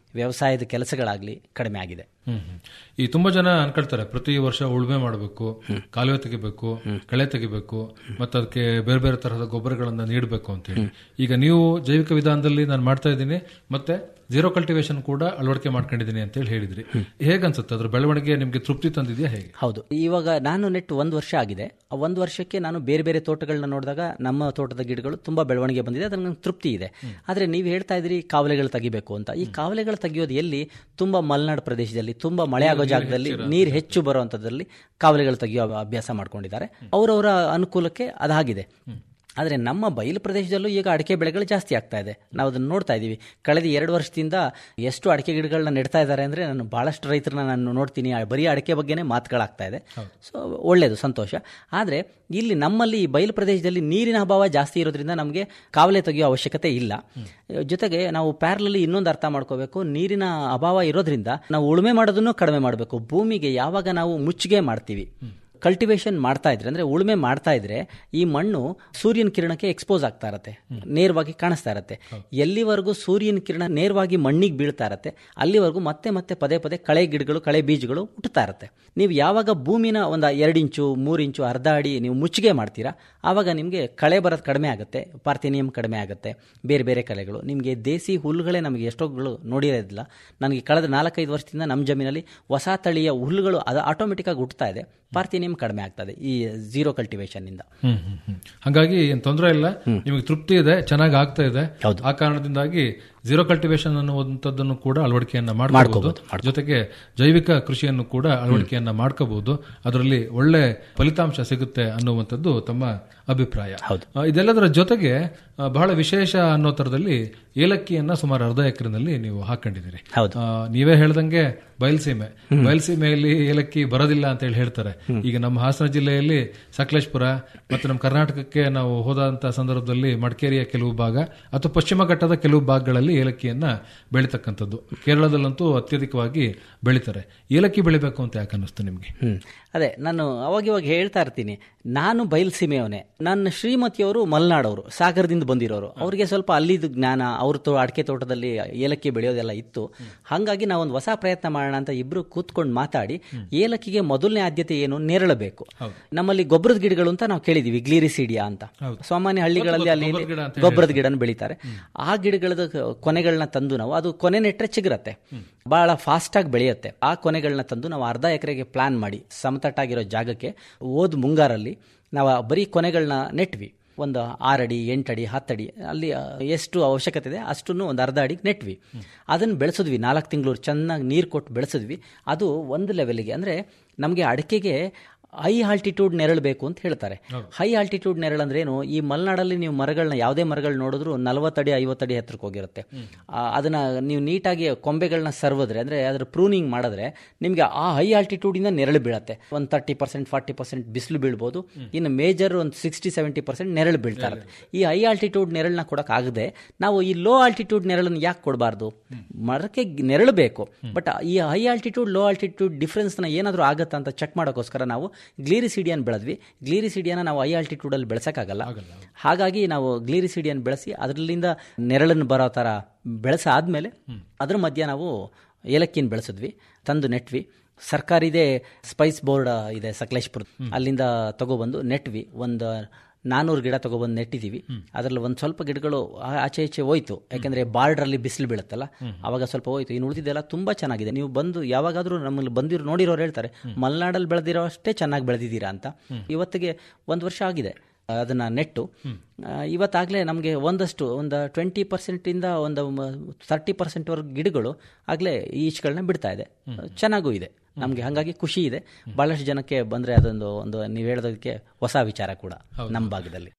S10: ವ್ಯವಸಾಯದ ಕೆಲಸಗಳಾಗಲಿ ಕಡಿಮೆ ಆಗಿದೆ
S9: ಹ್ಮ್ ಹ್ಮ್. ಈ ತುಂಬಾ ಜನ ಅನ್ಕೊಳ್ತಾರೆ ಪ್ರತಿ ವರ್ಷ ಉಳುಮೆ ಮಾಡಬೇಕು ಕಾಲುವೆ ತೆಗಿಬೇಕು ಕಳೆ ತೆಗಿಬೇಕು ಮತ್ತೆ ಅದಕ್ಕೆ ಬೇರೆ ಬೇರೆ ತರಹದ ಗೊಬ್ಬರಗಳನ್ನ ನೀಡಬೇಕು ಅಂತ ಹೇಳಿ ಈಗ ನೀವು ಜೈವಿಕ ವಿಧಾನದಲ್ಲಿ ನಾನು ಮಾಡ್ತಾ ಇದ್ದೀನಿ ಮತ್ತೆ ಜೀರೋ ಕಲ್ಟಿವೇಶನ್ ಕೂಡ ಅಳವಡಿಕೆ ಮಾಡ್ಕೊಂಡಿದ್ದೀನಿ ಅಂತ ಹೇಳಿ ಹೇಳಿದ್ರಿ ಹೇಗನ್ಸುತ್ತೆ ಅದ್ರ ಬೆಳವಣಿಗೆ ನಿಮ್ಗೆ ತೃಪ್ತಿ ತಂದಿದೆಯಾ ಹೇಗೆ
S10: ಹೌದು ಇವಾಗ ನಾನು ನೆಟ್ಟು ಒಂದು ವರ್ಷ ಆಗಿದೆ ಆ ಒಂದು ವರ್ಷಕ್ಕೆ ನಾನು ಬೇರೆ ಬೇರೆ ತೋಟಗಳನ್ನ ನೋಡಿದಾಗ ನಮ್ಮ ತೋಟದ ಗಿಡಗಳು ತುಂಬಾ ಬೆಳವಣಿಗೆ ಬಂದಿದೆ ಅದ್ರ ನಂಗೆ ತೃಪ್ತಿ ಇದೆ ಆದರೆ ನೀವು ಹೇಳ್ತಾ ಇದ್ರಿ ಕಾವಲೆಗಳು ತೆಗಿಬೇಕು ಅಂತ ಈ ಕಾವಲೆಗಳು ತೆಗಿಯೋದು ಎಲ್ಲಿ ತುಂಬಾ ಮಲೆನಾಡು ಪ್ರದೇಶದಲ್ಲಿ ತುಂಬಾ ಮಳೆ ಆಗೋ ಜಾಗದಲ್ಲಿ ನೀರು ಹೆಚ್ಚು ಬರುವಂಥದ್ದಲ್ಲಿ ಕಾವಲೆಗಳು ತೆಗೆಯೋ ಅಭ್ಯಾಸ ಮಾಡ್ಕೊಂಡಿದ್ದಾರೆ ಅವರವರ ಅನುಕೂಲಕ್ಕೆ ಅದಾಗಿದೆ ಆದರೆ ನಮ್ಮ ಬಯಲು ಪ್ರದೇಶದಲ್ಲೂ ಈಗ ಅಡಿಕೆ ಬೆಳೆಗಳು ಜಾಸ್ತಿ ಆಗ್ತಾ ಇದೆ ನಾವು ಅದನ್ನು ನೋಡ್ತಾ ಇದ್ದೀವಿ ಕಳೆದ ಎರಡು ವರ್ಷದಿಂದ ಎಷ್ಟು ಅಡಿಕೆ ಗಿಡಗಳನ್ನ ನೆಡ್ತಾ ಇದ್ದಾರೆ ಅಂದರೆ ನಾನು ಭಾಳಷ್ಟು ರೈತರನ್ನ ನಾನು ನೋಡ್ತೀನಿ ಆ ಬರೀ ಅಡಿಕೆ ಬಗ್ಗೆನೇ ಮಾತುಗಳಾಗ್ತಾ ಇದೆ ಸೊ ಒಳ್ಳೆಯದು ಸಂತೋಷ ಆದರೆ ಇಲ್ಲಿ ನಮ್ಮಲ್ಲಿ ಈ ಬಯಲು ಪ್ರದೇಶದಲ್ಲಿ ನೀರಿನ ಅಭಾವ ಜಾಸ್ತಿ ಇರೋದ್ರಿಂದ ನಮಗೆ ಕಾವಲೆ ತೆಗೆಯೋ ಅವಶ್ಯಕತೆ ಇಲ್ಲ ಜೊತೆಗೆ ನಾವು ಪ್ಯಾರಲಲ್ಲಿ ಇನ್ನೊಂದು ಅರ್ಥ ಮಾಡ್ಕೋಬೇಕು ನೀರಿನ ಅಭಾವ ಇರೋದ್ರಿಂದ ನಾವು ಉಳುಮೆ ಮಾಡೋದನ್ನು ಕಡಿಮೆ ಮಾಡಬೇಕು ಭೂಮಿಗೆ ಯಾವಾಗ ನಾವು ಮುಚ್ಚಿಗೆ ಮಾಡ್ತೀವಿ ಕಲ್ಟಿವೇಶನ್ ಮಾಡ್ತಾ ಇದ್ರೆ ಅಂದ್ರೆ ಉಳುಮೆ ಮಾಡ್ತಾ ಇದ್ರೆ ಈ ಮಣ್ಣು ಸೂರ್ಯನ ಕಿರಣಕ್ಕೆ ಎಕ್ಸ್ಪೋಸ್ ಆಗ್ತಾ ಇರತ್ತೆ ನೇರವಾಗಿ ಕಾಣಿಸ್ತಾ ಇರತ್ತೆ ಎಲ್ಲಿವರೆಗೂ ಸೂರ್ಯನ ಕಿರಣ ನೇರವಾಗಿ ಮಣ್ಣಿಗೆ ಬೀಳ್ತಾ ಇರತ್ತೆ ಅಲ್ಲಿವರೆಗೂ ಮತ್ತೆ ಮತ್ತೆ ಪದೇ ಪದೇ ಕಳೆ ಗಿಡಗಳು ಕಳೆ ಬೀಜಗಳು ಹುಟ್ಟುತ್ತಾ ಇರತ್ತೆ ನೀವು ಯಾವಾಗ ಭೂಮಿನ ಒಂದು ಎರಡು ಇಂಚು ಮೂರು ಇಂಚು ಅರ್ಧ ಅಡಿ ನೀವು ಮುಚ್ಚಿಗೆ ಮಾಡ್ತೀರಾ ಆವಾಗ ನಿಮಗೆ ಕಳೆ ಬರೋದು ಕಡಿಮೆ ಆಗುತ್ತೆ ಪಾರ್ಥಿನಿಯಂ ಕಡಿಮೆ ಆಗುತ್ತೆ ಬೇರೆ ಬೇರೆ ಕಲೆಗಳು ನಿಮಗೆ ದೇಸಿ ಹುಲ್ಲುಗಳೇ ನಮಗೆ ಎಷ್ಟೋಗಳು ನೋಡಿರೋದಿಲ್ಲ ನನಗೆ ಕಳೆದ ನಾಲ್ಕೈದು ವರ್ಷದಿಂದ ನಮ್ಮ ಜಮೀನಲ್ಲಿ ಹೊಸ ತಳಿಯ ಹುಲ್ಲುಗಳು ಅದು ಆಟೋಮೆಟಿಕ್ ಆಗಿ ಹುಟ್ಟುತ್ತಾ ಇದೆ ಪಾರ್ಥಿನಿಯಂ ಕಡಿಮೆ ಆಗ್ತದೆ ಈ ಝೀರೋ ಕಲ್ಟಿವೇಶನ್ ಇಂದ
S9: ಹ್ಮ್ ಹ್ಮ್ ಹ್ಮ್. ಹಾಗಾಗಿ ಏನ್ ತೊಂದರೆ ಇಲ್ಲ ನಿಮಗೆ ತೃಪ್ತಿ ಇದೆ ಚೆನ್ನಾಗಿ ಆಗ್ತಾ ಇದೆ ಆ ಕಾರಣದಿಂದಾಗಿ ಜೀರೋ ಕಲ್ಟಿವೇಶನ್ ಅನ್ನುವಂಥದ್ದನ್ನು ಕೂಡ ಅಳವಡಿಕೆಯನ್ನ ಮಾಡ್ಕೋಬಹುದು ಜೊತೆಗೆ ಜೈವಿಕ ಕೃಷಿಯನ್ನು ಕೂಡ ಅಳವಡಿಕೆಯನ್ನ ಮಾಡ್ಕೋಬಹುದು ಅದರಲ್ಲಿ ಒಳ್ಳೆ ಫಲಿತಾಂಶ ಸಿಗುತ್ತೆ ಅನ್ನುವಂಥದ್ದು ತಮ್ಮ ಅಭಿಪ್ರಾಯ ಆ, ಇದೆಲ್ಲದರ ಜೊತೆಗೆ ಆ, ಬಹಳ ವಿಶೇಷ ಅನ್ನೋ ತರದಲ್ಲಿ ಏಲಕ್ಕಿಯನ್ನ ಸುಮಾರು ಅರ್ಧ ಎಕರೆನಲ್ಲಿ ನೀವು ಹಾಕೊಂಡಿದ್ದೀರಿ ಆ, ನೀವೇ ಹೇಳ್ದಂಗೆ ಬಯಲ್ಸೀಮೆ ಬಯಲ್ಸೀಮೆಯಲ್ಲಿ ಏಲಕ್ಕಿ ಬರೋದಿಲ್ಲ ಅಂತ ಹೇಳಿ ಹೇಳ್ತಾರೆ ಈಗ ನಮ್ಮ ಹಾಸನ ಜಿಲ್ಲೆಯಲ್ಲಿ ಸಕಲೇಶ್ಪುರ ಮತ್ತು ನಮ್ಮ ಕರ್ನಾಟಕಕ್ಕೆ ನಾವು ಹೋದಂತ ಸಂದರ್ಭದಲ್ಲಿ ಮಡಿಕೇರಿಯ ಕೆಲವು ಭಾಗ ಅಥವಾ ಪಶ್ಚಿಮ ಘಟ್ಟದ ಕೆಲವು ಭಾಗಗಳಲ್ಲಿ ಏಲಕ್ಕಿಯನ್ನ ಬೆಳಿತಕ್ಕಂಥದ್ದು ಕೇರಳದಲ್ಲಂತೂ ಅತ್ಯಧಿಕವಾಗಿ ಬೆಳಿತಾರೆ ಏಲಕ್ಕಿ ಬೆಳಿಬೇಕು ಅಂತ ಯಾಕೆ ಅನ್ನಿಸ್ತು ನಿಮ್ಗೆ
S10: ಹ್ಮ್ ಅದೇ ನಾನು ಅವಾಗ ಇವಾಗ ಹೇಳ್ತಾ ಇರ್ತೀನಿ ನಾನು ಬಯಲ್ಸೀಮೆಯವನೇ ನನ್ನ ಶ್ರೀಮತಿಯವರು ಮಲೆನಾಡವರು ಸಾಗರದಿಂದ ಬಂದಿರೋರು ಅವ್ರಿಗೆ ಸ್ವಲ್ಪ ಅಲ್ಲಿದ್ದು ಜ್ಞಾನ ಅವ್ರ ತೋ ಅಡಿಕೆ ತೋಟದಲ್ಲಿ ಏಲಕ್ಕಿ ಬೆಳೆಯೋದೆಲ್ಲ ಇತ್ತು ಹಾಗಾಗಿ ನಾವೊಂದು ಹೊಸ ಪ್ರಯತ್ನ ಮಾಡೋಣ ಅಂತ ಇಬ್ರು ಕೂತ್ಕೊಂಡು ಮಾತಾಡಿ ಏಲಕ್ಕಿಗೆ ಮೊದಲನೇ ಆದ್ಯತೆ ಏನು ನೇರಳಬೇಕು ನಮ್ಮಲ್ಲಿ ಗೊಬ್ಬರದ ಗಿಡಗಳು ಅಂತ ನಾವು ಕೇಳಿದೀವಿ ಗ್ಲೀರಿಸಿಡಿಯಾ ಅಂತ ಸಾಮಾನ್ಯ ಹಳ್ಳಿಗಳಲ್ಲಿ ಅಲ್ಲಿ
S9: ಗೊಬ್ಬರದ ಗಿಡ ಅಂತ
S10: ಗೊಬ್ಬರದ ಗಿಡನ ಬೆಳೀತಾರೆ ಆ ಗಿಡಗಳದ ಕೊನೆಗಳನ್ನ ತಂದು ನಾವು ಅದು ಕೊನೆ ನೆಟ್ರೆ ಚಿಗುರತ್ತೆ ಬಹಳ ಫಾಸ್ಟ್ ಆಗಿ ಬೆಳೆಯುತ್ತೆ ಆ ಕೊನೆಗಳನ್ನ ತಂದು ನಾವು ಅರ್ಧ ಎಕರೆಗೆ ಪ್ಲಾನ್ ಮಾಡಿ ಸಮತಟ್ಟಾಗಿರೋ ಜಾಗಕ್ಕೆ ಓದ್ ಮುಂಗಾರಲ್ಲಿ ನಾವು ಆ ಬರೀ ಕೊನೆಗಳನ್ನ ನೆಟ್ವಿ ಒಂದು ಆರಡಿ ಎಂಟಡಿ ಹತ್ತಡಿ ಅಲ್ಲಿ ಆ, ಎಷ್ಟು ಅವಶ್ಯಕತೆ ಇದೆ ಅಷ್ಟನ್ನು ಒಂದು ಅರ್ಧ ಅಡಿಗೆ ನೆಟ್ವಿ ಅದನ್ನು ಬೆಳೆಸಿದ್ವಿ ನಾಲ್ಕು ತಿಂಗಳು ಚೆನ್ನಾಗಿ ನೀರು ಕೊಟ್ಟು ಬೆಳೆಸಿದ್ವಿ ಅದು ಒಂದು ಲೆವೆಲ್ಗೆ ಅಂದರೆ ನಮಗೆ ಅಡಿಕೆಗೆ ಹೈ ಆಲ್ಟಿಟ್ಯೂಡ್ ನೆರಳು ಬೇಕು ಅಂತ ಹೇಳ್ತಾರೆ ಹೈ ಆಲ್ಟಿಟ್ಯೂಡ್ ನೆರಳು ಅಂದ್ರೆ ಏನು ಈ ಮಲೆನಾಡಲ್ಲಿ ನೀವು ಮರಗಳನ್ನ ಯಾವುದೇ ಮರಗಳು ನೋಡಿದ್ರು ನಲವತ್ತಡಿ ಐವತ್ತಡಿ ಹತ್ರಕ್ಕೆ ಹೋಗಿರುತ್ತೆ ಆ, ಅದನ್ನ ನೀವು ನೀಟಾಗಿ ಕೊಂಬೆಗಳನ್ನ ಸರ್ವದ್ರೆ ಅಂದ್ರೆ ಅದ್ರ ಪ್ರೂನಿಂಗ್ ಮಾಡಿದ್ರೆ ನಿಮಗೆ ಆ ಹೈ ಆಲ್ಟಿಟ್ಯೂಡಿಂದ ನೆರಳು ಬೀಳತ್ತೆ ಒಂದು ತರ್ಟಿ ಪರ್ಸೆಂಟ್ ಫಾರ್ಟಿ ಪರ್ಸೆಂಟ್ ಬಿಸಿಲು ಬೀಳ್ಬೋದು ಇನ್ನು ಮೇಜರ್ ಒಂದು ಸಿಕ್ಸ್ಟಿ ಸೆವೆಂಟಿ ಪರ್ಸೆಂಟ್ ನೆರಳು ಬೀಳ್ತಾ ಇರುತ್ತೆ ಈ ಹೈ ಆಲ್ಟಿಟ್ಯೂಡ್ ನೆರಳನ್ನ ಕೊಡೋಕ್ಕಾಗದೆ ನಾವು ಈ ಲೋ ಆಲ್ಟಿಟ್ಯೂಡ್ ನೆರಳನ್ನ ಯಾಕೆ ಕೊಡಬಾರ್ದು ಮರಕ್ಕೆ ನೆರಳು ಬೇಕು ಬಟ್ ಈ ಹೈ ಆಲ್ಟಿಟ್ಯೂಡ್ ಲೋ ಆಲ್ಟಿಟ್ಯೂಡ್ ಡಿಫ್ರೆನ್ಸ್ನ ಏನಾದರೂ ಆಗತ್ತಾ ಅಂತ ಚೆಕ್ ಮಾಡೋಕ್ಕೋಸ್ಕರ ನಾವು ಗ್ಲೀರಿಸಿಡಿಯನ್ ಬೆಳೆದ್ವಿ ಗ್ಲೀರಿಸಿಡಿಯನ್ನ ನಾವು ಹೈ ಆಲ್ಟಿಟ್ಯೂಡಲ್ಲಿ ಬೆಳೆಸೋಕ್ಕಾಗಲ್ಲ ಹಾಗಾಗಿ ನಾವು ಗ್ಲೀರಿಸಿಡಿಯನ್ ಬೆಳೆಸಿ ಅದರಲ್ಲಿಂದ ನೆರಳನ್ನು ಬರೋ ಥರ ಬೆಳೆಸಾದ್ಮೇಲೆ ಅದ್ರ ಮಧ್ಯೆ ನಾವು ಏಲಕ್ಕಿನ ಬೆಳೆಸಿದ್ವಿ ತಂದು ನೆಟ್ವಿ ಸರ್ಕಾರಿದೇ ಸ್ಪೈಸ್ ಬೋರ್ಡ್ ಇದೆ ಸಕಲೇಶ್ಪುರ ಅಲ್ಲಿಂದ ತಗೊಬಂದು ನೆಟ್ವಿ ಒಂದು ನಾನೂರು ಗಿಡ ತಗೊಬಂದು ನೆಟ್ಟಿದ್ದೀವಿ ಅದರಲ್ಲಿ ಒಂದು ಸ್ವಲ್ಪ ಗಿಡಗಳು ಆ- ಆಚೆ ಈಚೆ ಹೋಯ್ತು ಯಾಕಂದ್ರೆ ಬಾರ್ಡ್ರಲ್ಲಿ ಬಿಸಿಲು ಬೀಳುತ್ತಲ್ಲ ಅವಾಗ ಸ್ವಲ್ಪ ಹೋಯ್ತು ಇನ್ನು ಉಳಿದಿದ್ದೆಲ್ಲ ತುಂಬಾ ಚೆನ್ನಾಗಿದೆ ನೀವು ಬಂದು ಯಾವಾಗಾದ್ರೂ ನಮ್ಮಲ್ಲಿ ಬಂದಿರೋ ನೋಡಿರೋರು ಹೇಳ್ತಾರೆ ಮಲೆನಾಡಲ್ಲಿ ಬೆಳೆದಿರೋ ಅಷ್ಟೇ ಚೆನ್ನಾಗಿ ಬೆಳೆದಿದ್ದೀರಾ ಅಂತ ಇವತ್ತಿಗೆ ಒಂದು ವರ್ಷ ಆಗಿದೆ ಅದನ್ನ ನೆಟ್ಟು ಆ, ಇವತ್ತಾಗಲೇ ನಮಗೆ ಒಂದಷ್ಟು ಒಂದು ಟ್ವೆಂಟಿ ಪರ್ಸೆಂಟಿಂದ ಒಂದು ತರ್ಟಿ ಪರ್ಸೆಂಟ್ವರೆಗೆ ಗಿಡಗಳು ಆಗಲೇ ಈಚ್ಗಳನ್ನ ಬಿಡ್ತಾ ಇದೆ ಚೆನ್ನಾಗೂ ಇದೆ ನಮಗೆ ಹಾಗಾಗಿ ಖುಷಿ ಇದೆ ಬಹಳಷ್ಟು ಜನಕ್ಕೆ ಬಂದರೆ ಅದೊಂದು ಒಂದು ನೀವು ಹೇಳೋದಕ್ಕೆ ಹೊಸ ವಿಚಾರ ಕೂಡ ನಮ್ಮ ಭಾಗದಲ್ಲಿ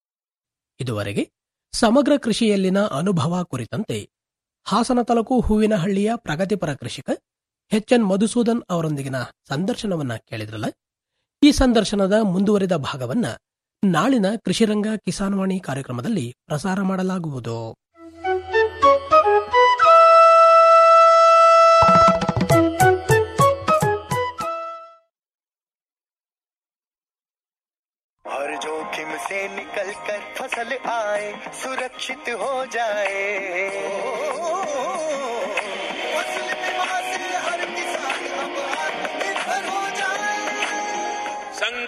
S8: ಇದುವರೆಗೆ ಸಮಗ್ರ ಕೃಷಿಯಲ್ಲಿನ ಅನುಭವ ಕುರಿತಂತೆ ಹಾಸನ ತಾಲೂಕು ಹೂವಿನಹಳ್ಳಿಯ ಪ್ರಗತಿಪರ ಕೃಷಿಕ ಎಚ್ ಎನ್ ಮಧುಸೂದನ್ ಅವರೊಂದಿಗಿನ ಸಂದರ್ಶನವನ್ನ ಕೇಳಿದ್ರಲ್ಲ ಈ ಸಂದರ್ಶನದ ಮುಂದುವರಿದ ಭಾಗವನ್ನ ನಾಳಿನ ಕೃಷಿರಂಗ ಕಿಸಾನ್ವಾಣಿ ಕಾರ್ಯಕ್ರಮದಲ್ಲಿ ಪ್ರಸಾರ ಮಾಡಲಾಗುವುದು
S3: हर जोखिम से निकल कर फसल आए सुरक्षित हो जाए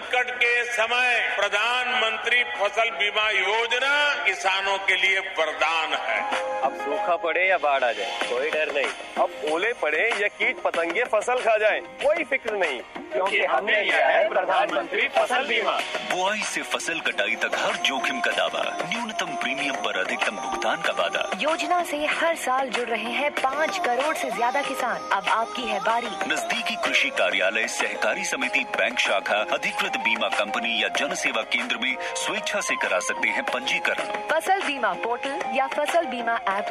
S11: संकट के समय प्रधानमंत्री फसल बीमा योजना किसानों के लिए वरदान है
S12: अब सूखा पड़े या बाढ़ आ जाए कोई डर नहीं अब ओले पड़े या कीट पतंगे फसल खा जाए कोई फिक्र नहीं क्योंकि हमने लिया है प्रधानमंत्री फसल बीमा
S13: बुआई से फसल कटाई तक हर जोखिम का दावा न्यूनतम प्रीमियम पर अधिकतम भुगतान का वादा
S14: योजना से हर साल जुड़ रहे हैं पाँच करोड़ से ज्यादा किसान अब आपकी है बारी
S13: नजदीकी कृषि कार्यालय सहकारी समिति बैंक शाखा अधिकृत बीमा कंपनी या जन सेवा केंद्र में स्वेच्छा से करा सकते हैं पंजीकरण
S14: फसल बीमा पोर्टल या फसल बीमा ऐप